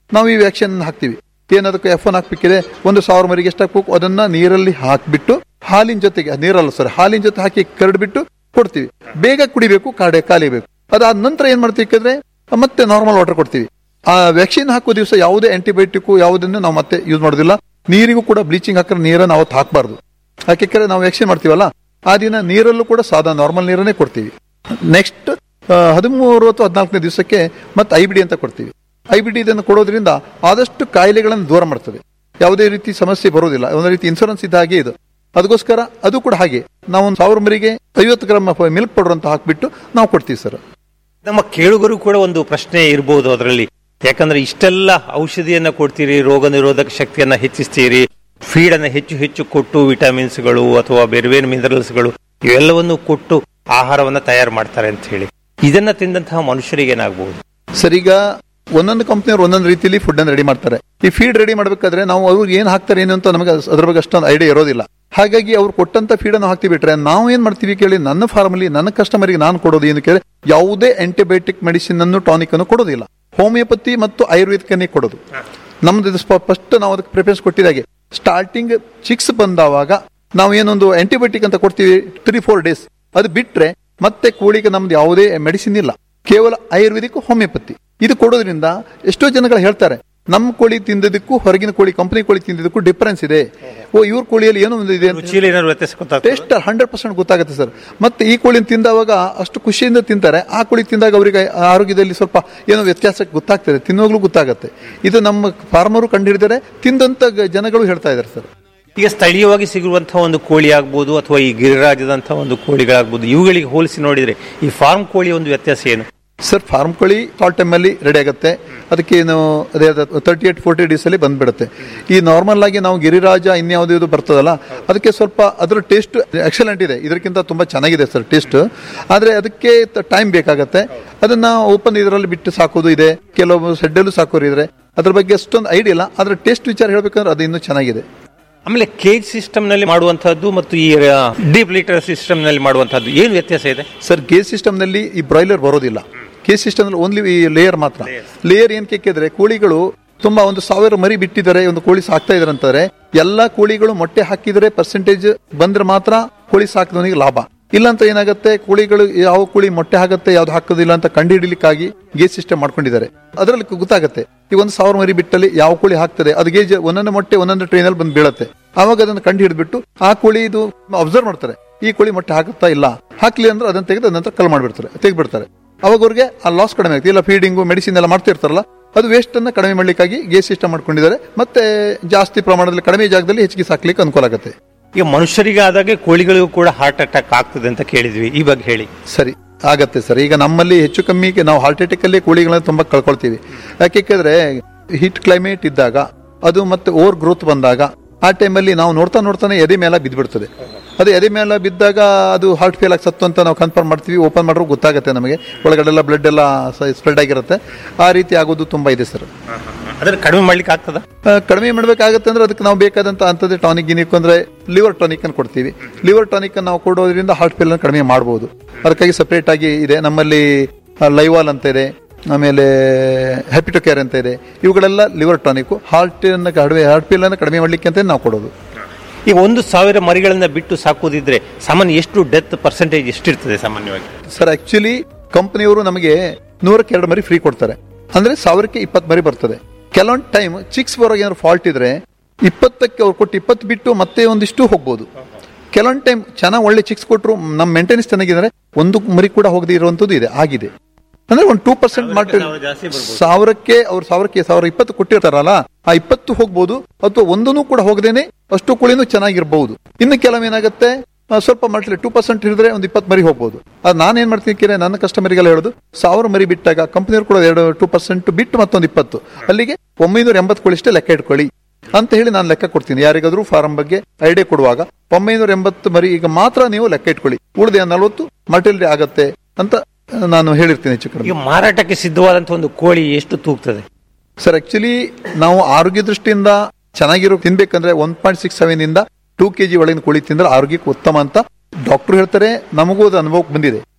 ನಾವು ಈ ವ್ಯಾಕ್ಸಿನ್ ಹಾಕ್ತಿವಿ ಏನದಕ್ಕೆ ಎಫ್ ಒನ್ ಹಾಕ್ಬೇಕಿದೆ ಒಂದು ಸಾವಿರ ಮರಿಗೆ ಎಷ್ಟು ಹಾಕ್ಬೇಕು ಅದನ್ನ ನೀರಲ್ಲಿ ಹಾಕ್ಬಿಟ್ಟು ಹಾಲಿನ ಜೊತೆಗೆ ನೀರಲ್ಲ ಸರ್ ಹಾಲಿನ ಜೊತೆ ಹಾಕಿ ಕರಡ್ಬಿಟ್ಟು ಕೊಡ್ತೀವಿ ಬೇಗ ಕುಡಿಬೇಕು ಕಾಡೆ ಕಾಲಿಬೇಕು ಅದಾದ ನಂತರ ಏನ್ ಮಾಡ್ತೀವಿ ಯಾಕಂದ್ರೆ ಮತ್ತೆ ನಾರ್ಮಲ್ ವಾಟರ್ ಕೊಡ್ತೀವಿ ಆ ವ್ಯಾಕ್ಸಿನ್ ಹಾಕೋ ದಿವಸ ಯಾವುದೇ ಆಂಟಿಬಯೋಟಿಕ್ ಯಾವುದನ್ನು ನಾವು ಮತ್ತೆ ಯೂಸ್ ಮಾಡೋದಿಲ್ಲ ನೀರಿಗೂ ಕೂಡ ಬ್ಲೀಚಿಂಗ್ ಹಾಕಿದ್ರೆ ನೀರನ್ನು ಅವತ್ತು ಹಾಕಬಾರ್ದು ಯಾಕೆಂದ್ರೆ ನಾವು ವ್ಯಾಕ್ಸಿನ್ ಮಾಡ್ತೀವಲ್ಲ ಆ ದಿನ ನೀರಲ್ಲೂ ಕೂಡ ಸಾದಾ ನಾರ್ಮಲ್ ನೀರನ್ನೇ ಕೊಡ್ತೀವಿ ನೆಕ್ಸ್ಟ್ ಹದಿಮೂರು ಅಥವಾ ಹದಿನಾಲ್ಕನೇ ದಿವಸಕ್ಕೆ ಮತ್ತೆ ಐ ಬಿ ಡಿ ಅಂತ ಕೊಡ್ತೀವಿ ಐ ಬಿ ಡಿ ಇದನ್ನು ಕೊಡೋದ್ರಿಂದ ಆದಷ್ಟು ಕಾಯಿಲೆಗಳನ್ನು ದೂರ ಮಾಡ್ತದೆ ಯಾವುದೇ ರೀತಿ ಸಮಸ್ಯೆ ಬರೋದಿಲ್ಲ ಒಂದು ರೀತಿ ಇನ್ಶೂರೆನ್ಸ್ ಇದ್ದ ಹಾಗೆ ಇದು ಅದಕ್ಕೋಸ್ಕರ ಅದು ಕೂಡ ಹಾಗೆ ನಾವು ಒಂದು ಸಾವಿರ ಮರಿಗೆ ಐವತ್ತು ಗ್ರಾಮ್ ಮಿಲ್ಕ್ ಪೌಡರ್ ಅಂತ ಹಾಕ್ಬಿಟ್ಟು ನಾವು ಕೊಡ್ತೀವಿ ಸರ್ ನಮ್ಮ ಕೇಳುಗರು ಕೂಡ ಒಂದು ಪ್ರಶ್ನೆ ಇರಬಹುದು ಅದರಲ್ಲಿ ಯಾಕಂದ್ರೆ ಇಷ್ಟೆಲ್ಲ ಔಷಧಿಯನ್ನ ಕೊಡ್ತೀರಿ ರೋಗ ನಿರೋಧಕ ಶಕ್ತಿಯನ್ನ ಹೆಚ್ಚಿಸ್ತೀರಿ ಫೀಡ್ ಅನ್ನ ಹೆಚ್ಚು ಹೆಚ್ಚು ಕೊಟ್ಟು ವಿಟಮಿನ್ಸ್ಗಳು ಅಥವಾ ಬೇರೆ ಬೇರೆ ಮಿನರಲ್ಸ್ಗಳು ಇವೆಲ್ಲವನ್ನು ಕೊಟ್ಟು ಆಹಾರವನ್ನ ತಯಾರು ಮಾಡ್ತಾರೆ ಅಂತ ಹೇಳಿ ಇದನ್ನ ತಿಂದಂತಹ ಮನುಷ್ಯರಿಗೆ ಏನಾಗಬಹುದು ಸರ್ ಈಗ ಒಂದೊಂದು ಕಂಪ್ನಿಯವ್ರು ಒಂದೊಂದು ರೀತಿಯಲ್ಲಿ ಫುಡ್ ಅನ್ನು ರೆಡಿ ಮಾಡ್ತಾರೆ ಈ ಫೀಡ್ ರೆಡಿ ಮಾಡ್ಬೇಕಾದ್ರೆ ನಾವು ಅವ್ರು ಏನ್ ಹಾಕ್ತಾರೆ ಏನು ಅಂತ ನಮಗೆ ಅದ್ರ ಬಗ್ಗೆ ಅಷ್ಟೊಂದು ಐಡಿಯಾ ಇರೋದಿಲ್ಲ ಹಾಗಾಗಿ ಅವ್ರು ಕೊಟ್ಟಂತ ಫೀಡ್ ಅನ್ನು ಹಾಕ್ತಿ ಬಿಟ್ರೆ ನಾವು ಏನ್ ಮಾಡ್ತೀವಿ ಕೇಳಿ ನನ್ನ ಫಾರ್ಮ್ ಅಲ್ಲಿ ನನ್ನ ಕಸ್ಟಮರ್ಗೆ ನಾನು ಕೊಡೋದು ಏನು ಕೇಳಿ ಯಾವುದೇ ಆಂಟಿಬಯೋಟಿಕ್ ಮೆಡಿಸಿನ್ ಅನ್ನು ಟಾನಿಕ್ ಅನ್ನು ಕೊಡೋದಿಲ್ಲ ಹೋಮಿಯೋಪತಿ ಮತ್ತು ಆಯುರ್ವೇದಿಕನ್ನೇ ಕೊಡೋದು ನಮ್ದು ಫಸ್ಟ್ ನಾವು ಅದಕ್ಕೆ ಪ್ರಿಫರೆನ್ಸ್ ಕೊಟ್ಟಿದ್ದಾಗೆ ಸ್ಟಾರ್ಟಿಂಗ್ ಚಿಕ್ಸ್ ಬಂದಾವಾಗ ನಾವು ಏನೊಂದು ಆಂಟಿಬಯೋಟಿಕ್ ಅಂತ ಕೊಡ್ತೀವಿ ತ್ರೀ ಫೋರ್ ಡೇಸ್ ಅದು ಬಿಟ್ರೆ ಮತ್ತೆ ಕೋಳಿಗೆ ನಮ್ದು ಯಾವುದೇ ಮೆಡಿಸಿನ್ ಇಲ್ಲ ಕೇವಲ ಆಯುರ್ವೇದಿಕ್ ಹೋಮಿಯೋಪತಿ ಇದು ಕೊಡೋದ್ರಿಂದ ಎಷ್ಟೋ ಜನಗಳು ಹೇಳ್ತಾರೆ ನಮ್ಮ ಕೋಳಿ ತಿಂದಿದ್ದಕ್ಕೂ ಹೊರಗಿನ ಕೋಳಿ ಕಂಪನಿ ಕೋಳಿ ತಿಂದಿದ್ದಕ್ಕೂ ಡಿಫರೆನ್ಸ್ ಇದೆ ಓ ಇವ್ರ ಕೋಳಿಯಲ್ಲಿ ಏನೋ ಒಂದು ಇದೆ ಅಂತ ರುಚಿಯಲ್ಲಿ ಏನಾದ್ರು ವ್ಯತ್ಯಾಸ ಗೊತ್ತಾಗ್ತದೆ ಟೇಸ್ಟ್ ಹಂಡ್ರೆಡ್ ಪರ್ಸೆಂಟ್ ಗೊತ್ತಾಗುತ್ತೆ ಸರ್ ಮತ್ತೆ ಈ ಕೋಳಿ ತಿಂದವಾಗ ಅಷ್ಟು ಖುಷಿಯಿಂದ ತಿಂತಾರೆ ಆ ಕೋಳಿ ತಿಂದಾಗ ಅವರಿಗೆ ಆರೋಗ್ಯದಲ್ಲಿ ಸ್ವಲ್ಪ ಏನೋ ವ್ಯತ್ಯಾಸ ಗೊತ್ತಾಗ್ತದೆ ತಿನ್ನುವಾಗ್ಲೂ ಗೊತ್ತಾಗುತ್ತೆ ಇದು ನಮ್ಮ ಫಾರ್ಮರು ಕಂಡುಹಿಡಿದರೆ ತಿಂದಂತ ಗ- ಜನಗಳು ಹೇಳ್ತಾ ಇದ್ದಾರೆ ಸರ್ ಈಗ ಸ್ಥಳೀಯವಾಗಿ ಸಿಗುವಂತಹ ಒಂದು ಕೋಳಿ ಆಗ್ಬೋದು ಅಥವಾ ಈ ಗಿರಿರಾಜದಂತಹ ಒಂದು ಕೋಳಿಗಳಾಗ್ಬೋದು ಇವುಗಳಿಗೆ ಹೋಲಿಸಿ ನೋಡಿದ್ರೆ ಈ ಫಾರ್ಮ್ ಕೋಳಿ ಒಂದು ವ್ಯತ್ಯಾಸ ಏನು ಸರ್ ಫಾರ್ಮ್ ಕೋಳಿ ಶಾರ್ಟ್ ಟೈಮಲ್ಲಿ ರೆಡಿ ಆಗುತ್ತೆ ಅದಕ್ಕೆ ಏನು ಅದೇ ತರ್ಟಿ ಏಟ್ ಫೋರ್ಟಿ ಡೇಸ್ ಅಲ್ಲಿ ಬಂದ್ಬಿಡುತ್ತೆ ಈ ನಾರ್ಮಲ್ ಆಗಿ ನಾವು ಗಿರಿರಾಜ ಇನ್ಯಾವುದೇ ಇದು ಬರ್ತದಲ್ಲ ಅದಕ್ಕೆ ಸ್ವಲ್ಪ ಅದರ ಟೇಸ್ಟ್ ಎಕ್ಸಲೆಂಟ್ ಇದೆ ಇದಕ್ಕಿಂತ ತುಂಬಾ ಚೆನ್ನಾಗಿದೆ ಸರ್ ಟೇಸ್ಟ್ ಆದ್ರೆ ಅದಕ್ಕೆ ಟೈಮ್ ಬೇಕಾಗತ್ತೆ ಅದನ್ನ ಓಪನ್ ಇದರಲ್ಲಿ ಬಿಟ್ಟು ಸಾಕೋದು ಇದೆ ಕೆಲವು ಸೆಡ್ಡಲ್ಲೂ ಸಾಕೋರು ಇದ್ರೆ ಅದ್ರ ಬಗ್ಗೆ ಅಷ್ಟೊಂದು ಐಡಿಯಾ ಇಲ್ಲ ಆದ್ರೆ ಟೇಸ್ಟ್ ವಿಚಾರ ಹೇಳ್ಬೇಕಂದ್ರೆ ಅದು ಇನ್ನೂ ಚೆನ್ನಾಗಿದೆ ಆಮೇಲೆ ಕೇಜ್ ಸಿಸ್ಟಮ್ ನಲ್ಲಿ ಮಾಡುವಂತಹದ್ದು ಮತ್ತು ಈ ಡೀಪ್ ಲೀಟರ್ ಸಿಸ್ಟಮ್ ನಲ್ಲಿ ಮಾಡುವಂತಹದ್ದು ಏನು ವ್ಯತ್ಯಾಸ ಇದೆ ಸರ್ ಗೇಜ್ ಸಿಸ್ಟಮ್ ನಲ್ಲಿ ಈ ಬ್ರಾಯ್ಲರ್ ಬರೋದಿಲ್ಲ ಕೇಜ್ ಸಿಸ್ಟಮ್ ನಲ್ಲಿ ಓನ್ಲಿ ಈ ಲೇಯರ್ ಮಾತ್ರ ಲೇಯರ್ ಏನ್ ಕೇಳಿದ್ರೆ ಕೋಳಿಗಳು ತುಂಬಾ ಒಂದು ಸಾವಿರ ಮರಿ ಬಿಟ್ಟಿದ್ದಾರೆ ಒಂದು ಕೋಳಿ ಸಾಕ್ತಾ ಇದಾರೆ ಅಂತಂದ್ರೆ ಎಲ್ಲಾ ಕೋಳಿಗಳು ಮೊಟ್ಟೆ ಹಾಕಿದ್ರೆ ಪರ್ಸೆಂಟೇಜ್ ಬಂದ್ರೆ ಮಾತ್ರ ಕೋಳಿ ಸಾಕಿದವನಿಗೆ ಲಾಭ ಇಲ್ಲಾಂತ ಏನಾಗುತ್ತೆ ಕೋಳಿಗಳು ಯಾವ ಕೋಳಿ ಮೊಟ್ಟೆ ಹಾಕತ್ತೆ ಯಾವ್ದು ಹಾಕೋದಿಲ್ಲ ಅಂತ ಕಂಡುಹಿಡಿಲಿಕ್ಕಾಗಿ ಗೇಜ್ ಸಿಸ್ಟಮ್ ಮಾಡ್ಕೊಂಡಿದ್ದಾರೆ ಅದರಲ್ಲಿ ಗೊತ್ತಾಗುತ್ತೆ ಈ ಒಂದು ಸಾವಿರ ಮರಿ ಬಿಟ್ಟಲ್ಲಿ ಯಾವ ಕೋಳಿ ಹಾಕ್ತದೆ ಅದು ಗೇಜ್ ಒಂದೊಂದು ಮೊಟ್ಟೆ ಒಂದೊಂದು ಟ್ರೈನಲ್ಲಿ ಬಂದು ಬೀಳತ್ತೆ ಆವಾಗ ಅದನ್ನು ಕಂಡು ಹಿಡಿದ್ಬಿಟ್ಟು ಆ ಕೋಳಿ ಇದು ಅಬ್ಸರ್ವ್ ಮಾಡ್ತಾರೆ ಈ ಕೋಳಿ ಮೊಟ್ಟೆ ಹಾಕುತ್ತಾ ಇಲ್ಲ ಹಾಕ್ಲಿ ಅಂದ್ರೆ ಅದನ್ನ ತೆಗೆದು ನಂತರ ಕಲ್ ಮಾಡ್ಬಿಡ್ತಾರೆ ತೆಗೆದ್ಬಿಡ್ತಾರೆ ಅವಾಗ ಅವ್ರಿಗೆ ಆ ಲಾಸ್ ಕಡಿಮೆ ಆಗುತ್ತೆ ಇಲ್ಲ ಫೀಡಿಂಗು ಮೆಡಿಸಿನ್ ಎಲ್ಲ ಮಾಡ್ತಿರ್ತಾರಲ್ಲ ಅದು ವೇಸ್ಟ್ ಅನ್ನ ಕಡಿಮೆ ಮಾಡ್ಲಿಕ್ಕಾಗಿ ಗೇಜ್ ಸಿಸ್ಟಮ್ ಮಾಡ್ಕೊಂಡಿದ್ದಾರೆ ಮತ್ತೆ ಜಾಸ್ತಿ ಪ್ರಮಾಣದಲ್ಲಿ ಕಡಿಮೆ ಜಾಗದಲ್ಲಿ ಹೆಚ್ಚಿಗೆ ಸಾಕ್ಲಿಕ್ಕೆ ಅನುಕೂಲ ಆಗುತ್ತೆ ಈಗ ಮನುಷ್ಯರಿಗೆ ಆದಾಗೆ ಕೋಳಿಗಳಿಗೂ ಕೂಡ ಹಾರ್ಟ್ ಅಟ್ಯಾಕ್ ಆಗ್ತದೆ ಅಂತ ಕೇಳಿದ್ವಿ ಈ ಬಗ್ಗೆ ಹೇಳಿ ಸರಿ ಆಗತ್ತೆ ಸರ್ ಈಗ ನಮ್ಮಲ್ಲಿ ಹೆಚ್ಚು ಕಮ್ಮಿ ನಾವು ಹಾರ್ಟ್ ಅಟ್ಯಾಕ್ ಅಲ್ಲಿ ಕೋಳಿಗಳನ್ನ ತುಂಬಾ ಕಳ್ಕೊಳ್ತೀವಿ ಯಾಕೆಂದ್ರೆ ಹೀಟ್ ಕ್ಲೈಮೇಟ್ ಇದ್ದಾಗ ಅದು ಮತ್ತೆ ಓವರ್ ಗ್ರೋತ್ ಬಂದಾಗ ಆ ಟೈಮಲ್ಲಿ ನಾವು ನೋಡ್ತಾ ನೋಡ್ತಾನೆ ಎದೆ ಮೇಲೆ ಬಿದ್ದ್ಬಿಡ್ತದೆ ಅದು ಎದೆ ಮೇಲೆ ಬಿದ್ದಾಗ ಅದು ಹಾರ್ಟ್ ಫೇಲ್ ಆಗಿ ಸತ್ತು ಅಂತ ನಾವು ಕನ್ಫರ್ಮ್ ಮಾಡ್ತೀವಿ ಓಪನ್ ಮಾಡಿದ್ರು ಗೊತ್ತಾಗುತ್ತೆ ನಮಗೆ ಒಳಗಡೆಲ್ಲ ಬ್ಲಡ್ ಎಲ್ಲ ಸ್ಪ್ರೆಡ್ ಆಗಿರುತ್ತೆ ಆ ರೀತಿ ಆಗೋದು ತುಂಬಾ ಇದೆ ಸರ್ ಅದನ್ನ ಕಡಿಮೆ ಮಾಡ್ಲಿಕ್ಕೆ ಆಗ್ತದ ಆ, ಕಡಿಮೆ ಮಾಡ್ಬೇಕಾಗತ್ತೆ ಅಂದ್ರೆ ಅದಕ್ಕೆ ನಾವು ಬೇಕಾದಂತ ಅಂತದೇ ಟಾನಿಕ್ ಗಿನಿಕ್ ಅಂದ್ರೆ ಲಿವರ್ ಟಾನಿಕ್ ಅನ್ನು ಕೊಡ್ತೀವಿ ಲಿವರ್ ಟಾನಿಕ್ ಅನ್ನು ನಾವು ಕೊಡೋದ್ರಿಂದ ಹಾರ್ಟ್ ಫೇಲ್ ಅನ್ನು ಕಡಿಮೆ ಮಾಡಬಹುದು ಅದಕ್ಕಾಗಿ ಸಪರೇಟ್ ಆಗಿ ಇದೆ ನಮ್ಮಲ್ಲಿ ಲೈವಾಲ್ ಅಂತ ಇದೆ ಆಮೇಲೆ ಹ್ಯಾಪಿಟೋ ಕೇರ್ ಅಂತ ಇದೆ ಇವುಗಳೆಲ್ಲ ಲಿವರ್ ಟಾನಿಕ್ ಹಾರ್ಟ್ ಅನ್ನು ಕಡಿಮೆ ಹಾರ್ಟ್ ಫೇಲ್ ಅನ್ನು ಕಡಿಮೆ ಮಾಡ್ಲಿಕ್ಕೆ ಅಂತ ನಾವು ಕೊಡೋದು ಈಗ ಒಂದು ಸಾವಿರ ಮರಿಗಳನ್ನ ಬಿಟ್ಟು ಸಾಕೋದಿದ್ರೆ ಸಾಮಾನ್ಯ ಎಷ್ಟು ಡೆತ್ ಪರ್ಸೆಂಟೇಜ್ ಎಷ್ಟಿರ್ತದೆ ಸಾಮಾನ್ಯವಾಗಿ ಸರ್ ಆಕ್ಚುಲಿ ಕಂಪನಿಯವರು ನಮಗೆ ನೂರಕ್ಕೆ ಎರಡು ಮರಿ ಫ್ರೀ ಕೊಡ್ತಾರೆ ಅಂದ್ರೆ ಸಾವಿರಕ್ಕೆ ಇಪ್ಪತ್ತು ಮರಿ ಬರ್ತದೆ ಕೆಲವೊಂದು ಟೈಮ್ ಚಿಕ್ಸ್ ಬರೋಗೆ ಏನಾದ್ರು ಫಾಲ್ಟ್ ಇದ್ರೆ ಇಪ್ಪತ್ತಕ್ಕೆ ಅವ್ರು ಕೊಟ್ಟು ಇಪ್ಪತ್ತು ಬಿಟ್ಟು ಮತ್ತೆ ಒಂದಿಷ್ಟು ಹೋಗ್ಬೋದು ಕೆಲವೊಂದು ಟೈಮ್ ಚೆನ್ನಾಗಿ ಒಳ್ಳೆ ಚಿಕ್ಸ್ ಕೊಟ್ಟರು ನಮ್ಮ ಮೇಂಟೆನೆನ್ಸ್ ಚೆನ್ನಾಗಿದ್ರೆ ಒಂದು ಮರಿ ಕೂಡ ಹೋಗದೆ ಇರುವಂತದ್ದು ಇದೆ ಆಗಿದೆ ಅಂದ್ರೆ ಒಂದು ಟೂ ಪರ್ಸೆಂಟ್ ಮಾಡಿ ಸಾವಿರಕ್ಕೆ ಅವ್ರು ಸಾವಿರಕ್ಕೆ ಸಾವಿರ ಇಪ್ಪತ್ತು ಕೊಟ್ಟಿರ್ತಾರಲ್ಲ ಆ ಇಪ್ಪತ್ತು ಹೋಗ್ಬೋದು ಅಥವಾ ಒಂದೂ ಕೂಡ ಹೋಗದೇನೆ ಅಷ್ಟು ಕುಳಿನೂ ಚೆನ್ನಾಗಿರ್ಬಹುದು ಇನ್ನು ಕೆಲವೇನಾಗುತ್ತೆ ಆ, ಸ್ವಲ್ಪ ಮಾಡ್ಲಿ ಟೂ ಪರ್ಸೆಂಟ್ ಹಿಡಿದ್ರೆ ಒಂದು ಇಪ್ಪತ್ತು ಮರಿ ಹೋಗ್ಬೋದು ಅದು ನಾನು ಏನ್ ಮಾಡ್ತೀನಿ ಕೇಳಿ ನನ್ನ ಕಸ್ಟಮರಿಗೆಲ್ಲ ಹೇಳೋದು ಸಾವಿರ ಮರಿ ಬಿಟ್ಟಾಗ ಕಂಪನಿಯವ್ರು ಕೂಡ ಎರಡು ಟೂ ಪರ್ಸೆಂಟ್ ಬಿಟ್ಟು ಮತ್ತೊಂದು ಇಪ್ಪತ್ತು ಅಲ್ಲಿಗೆ ಒಂಬೈನೂರ ಎಂಬತ್ತು ಕೋಳಿಷ್ಟೇ ಲೆಕ್ಕ ಇಟ್ಕೊಳ್ಳಿ ಅಂತ ಹೇಳಿ ನಾನು ಲೆಕ್ಕ ಕೊಡ್ತೀನಿ ಯಾರಿಗಾದ್ರೂ ಫಾರ್ಮ್ ಬಗ್ಗೆ ಐಡಿಯಾ ಕೊಡುವಾಗ ಒಂಬೈನೂರ ಎಂಬತ್ತು ಮರಿ ಈಗ ಮಾತ್ರ ನೀವು ಲೆಕ್ಕ ಇಟ್ಕೊಳ್ಳಿ ಉಳಿದ ನಲವತ್ತು ಮಟೀರಿಯಲ್ ಆಗತ್ತೆ ಅಂತ ನಾನು ಹೇಳಿರ್ತೀನಿ ಹೆಚ್ಚು ಕಡಿಮೆ ಈಗ ಮಾರಾಟಕ್ಕೆ ಸಿದ್ಧವಾದಂತಹ ಒಂದು ಕೋಳಿ ಎಷ್ಟು ತೂಗ್ತದೆ ಸರ್ ಆಕ್ಚುಲಿ ನಾವು ಆರೋಗ್ಯ ದೃಷ್ಟಿಯಿಂದ ಚೆನ್ನಾಗಿರೋ ತಿನ್ಬೇಕಂದ್ರೆ ಒನ್ ಪಾಯಿಂಟ್ ಸಿಕ್ಸ್ ಸೆವೆನ್ ಇಂದ ಟೂ ಕೆಜಿ ಒಳಗಿನ ಕೋಳಿ ತಿಂದ್ರೆ ಆರೋಗ್ಯಕ್ಕೆ ಉತ್ತಮ ಅಂತ ಡಾಕ್ಟರ್ ಹೇಳ್ತಾರೆ ನಮಗೂ ಅದು ಅನುಭವಕ್ಕೆ ಬಂದಿದೆ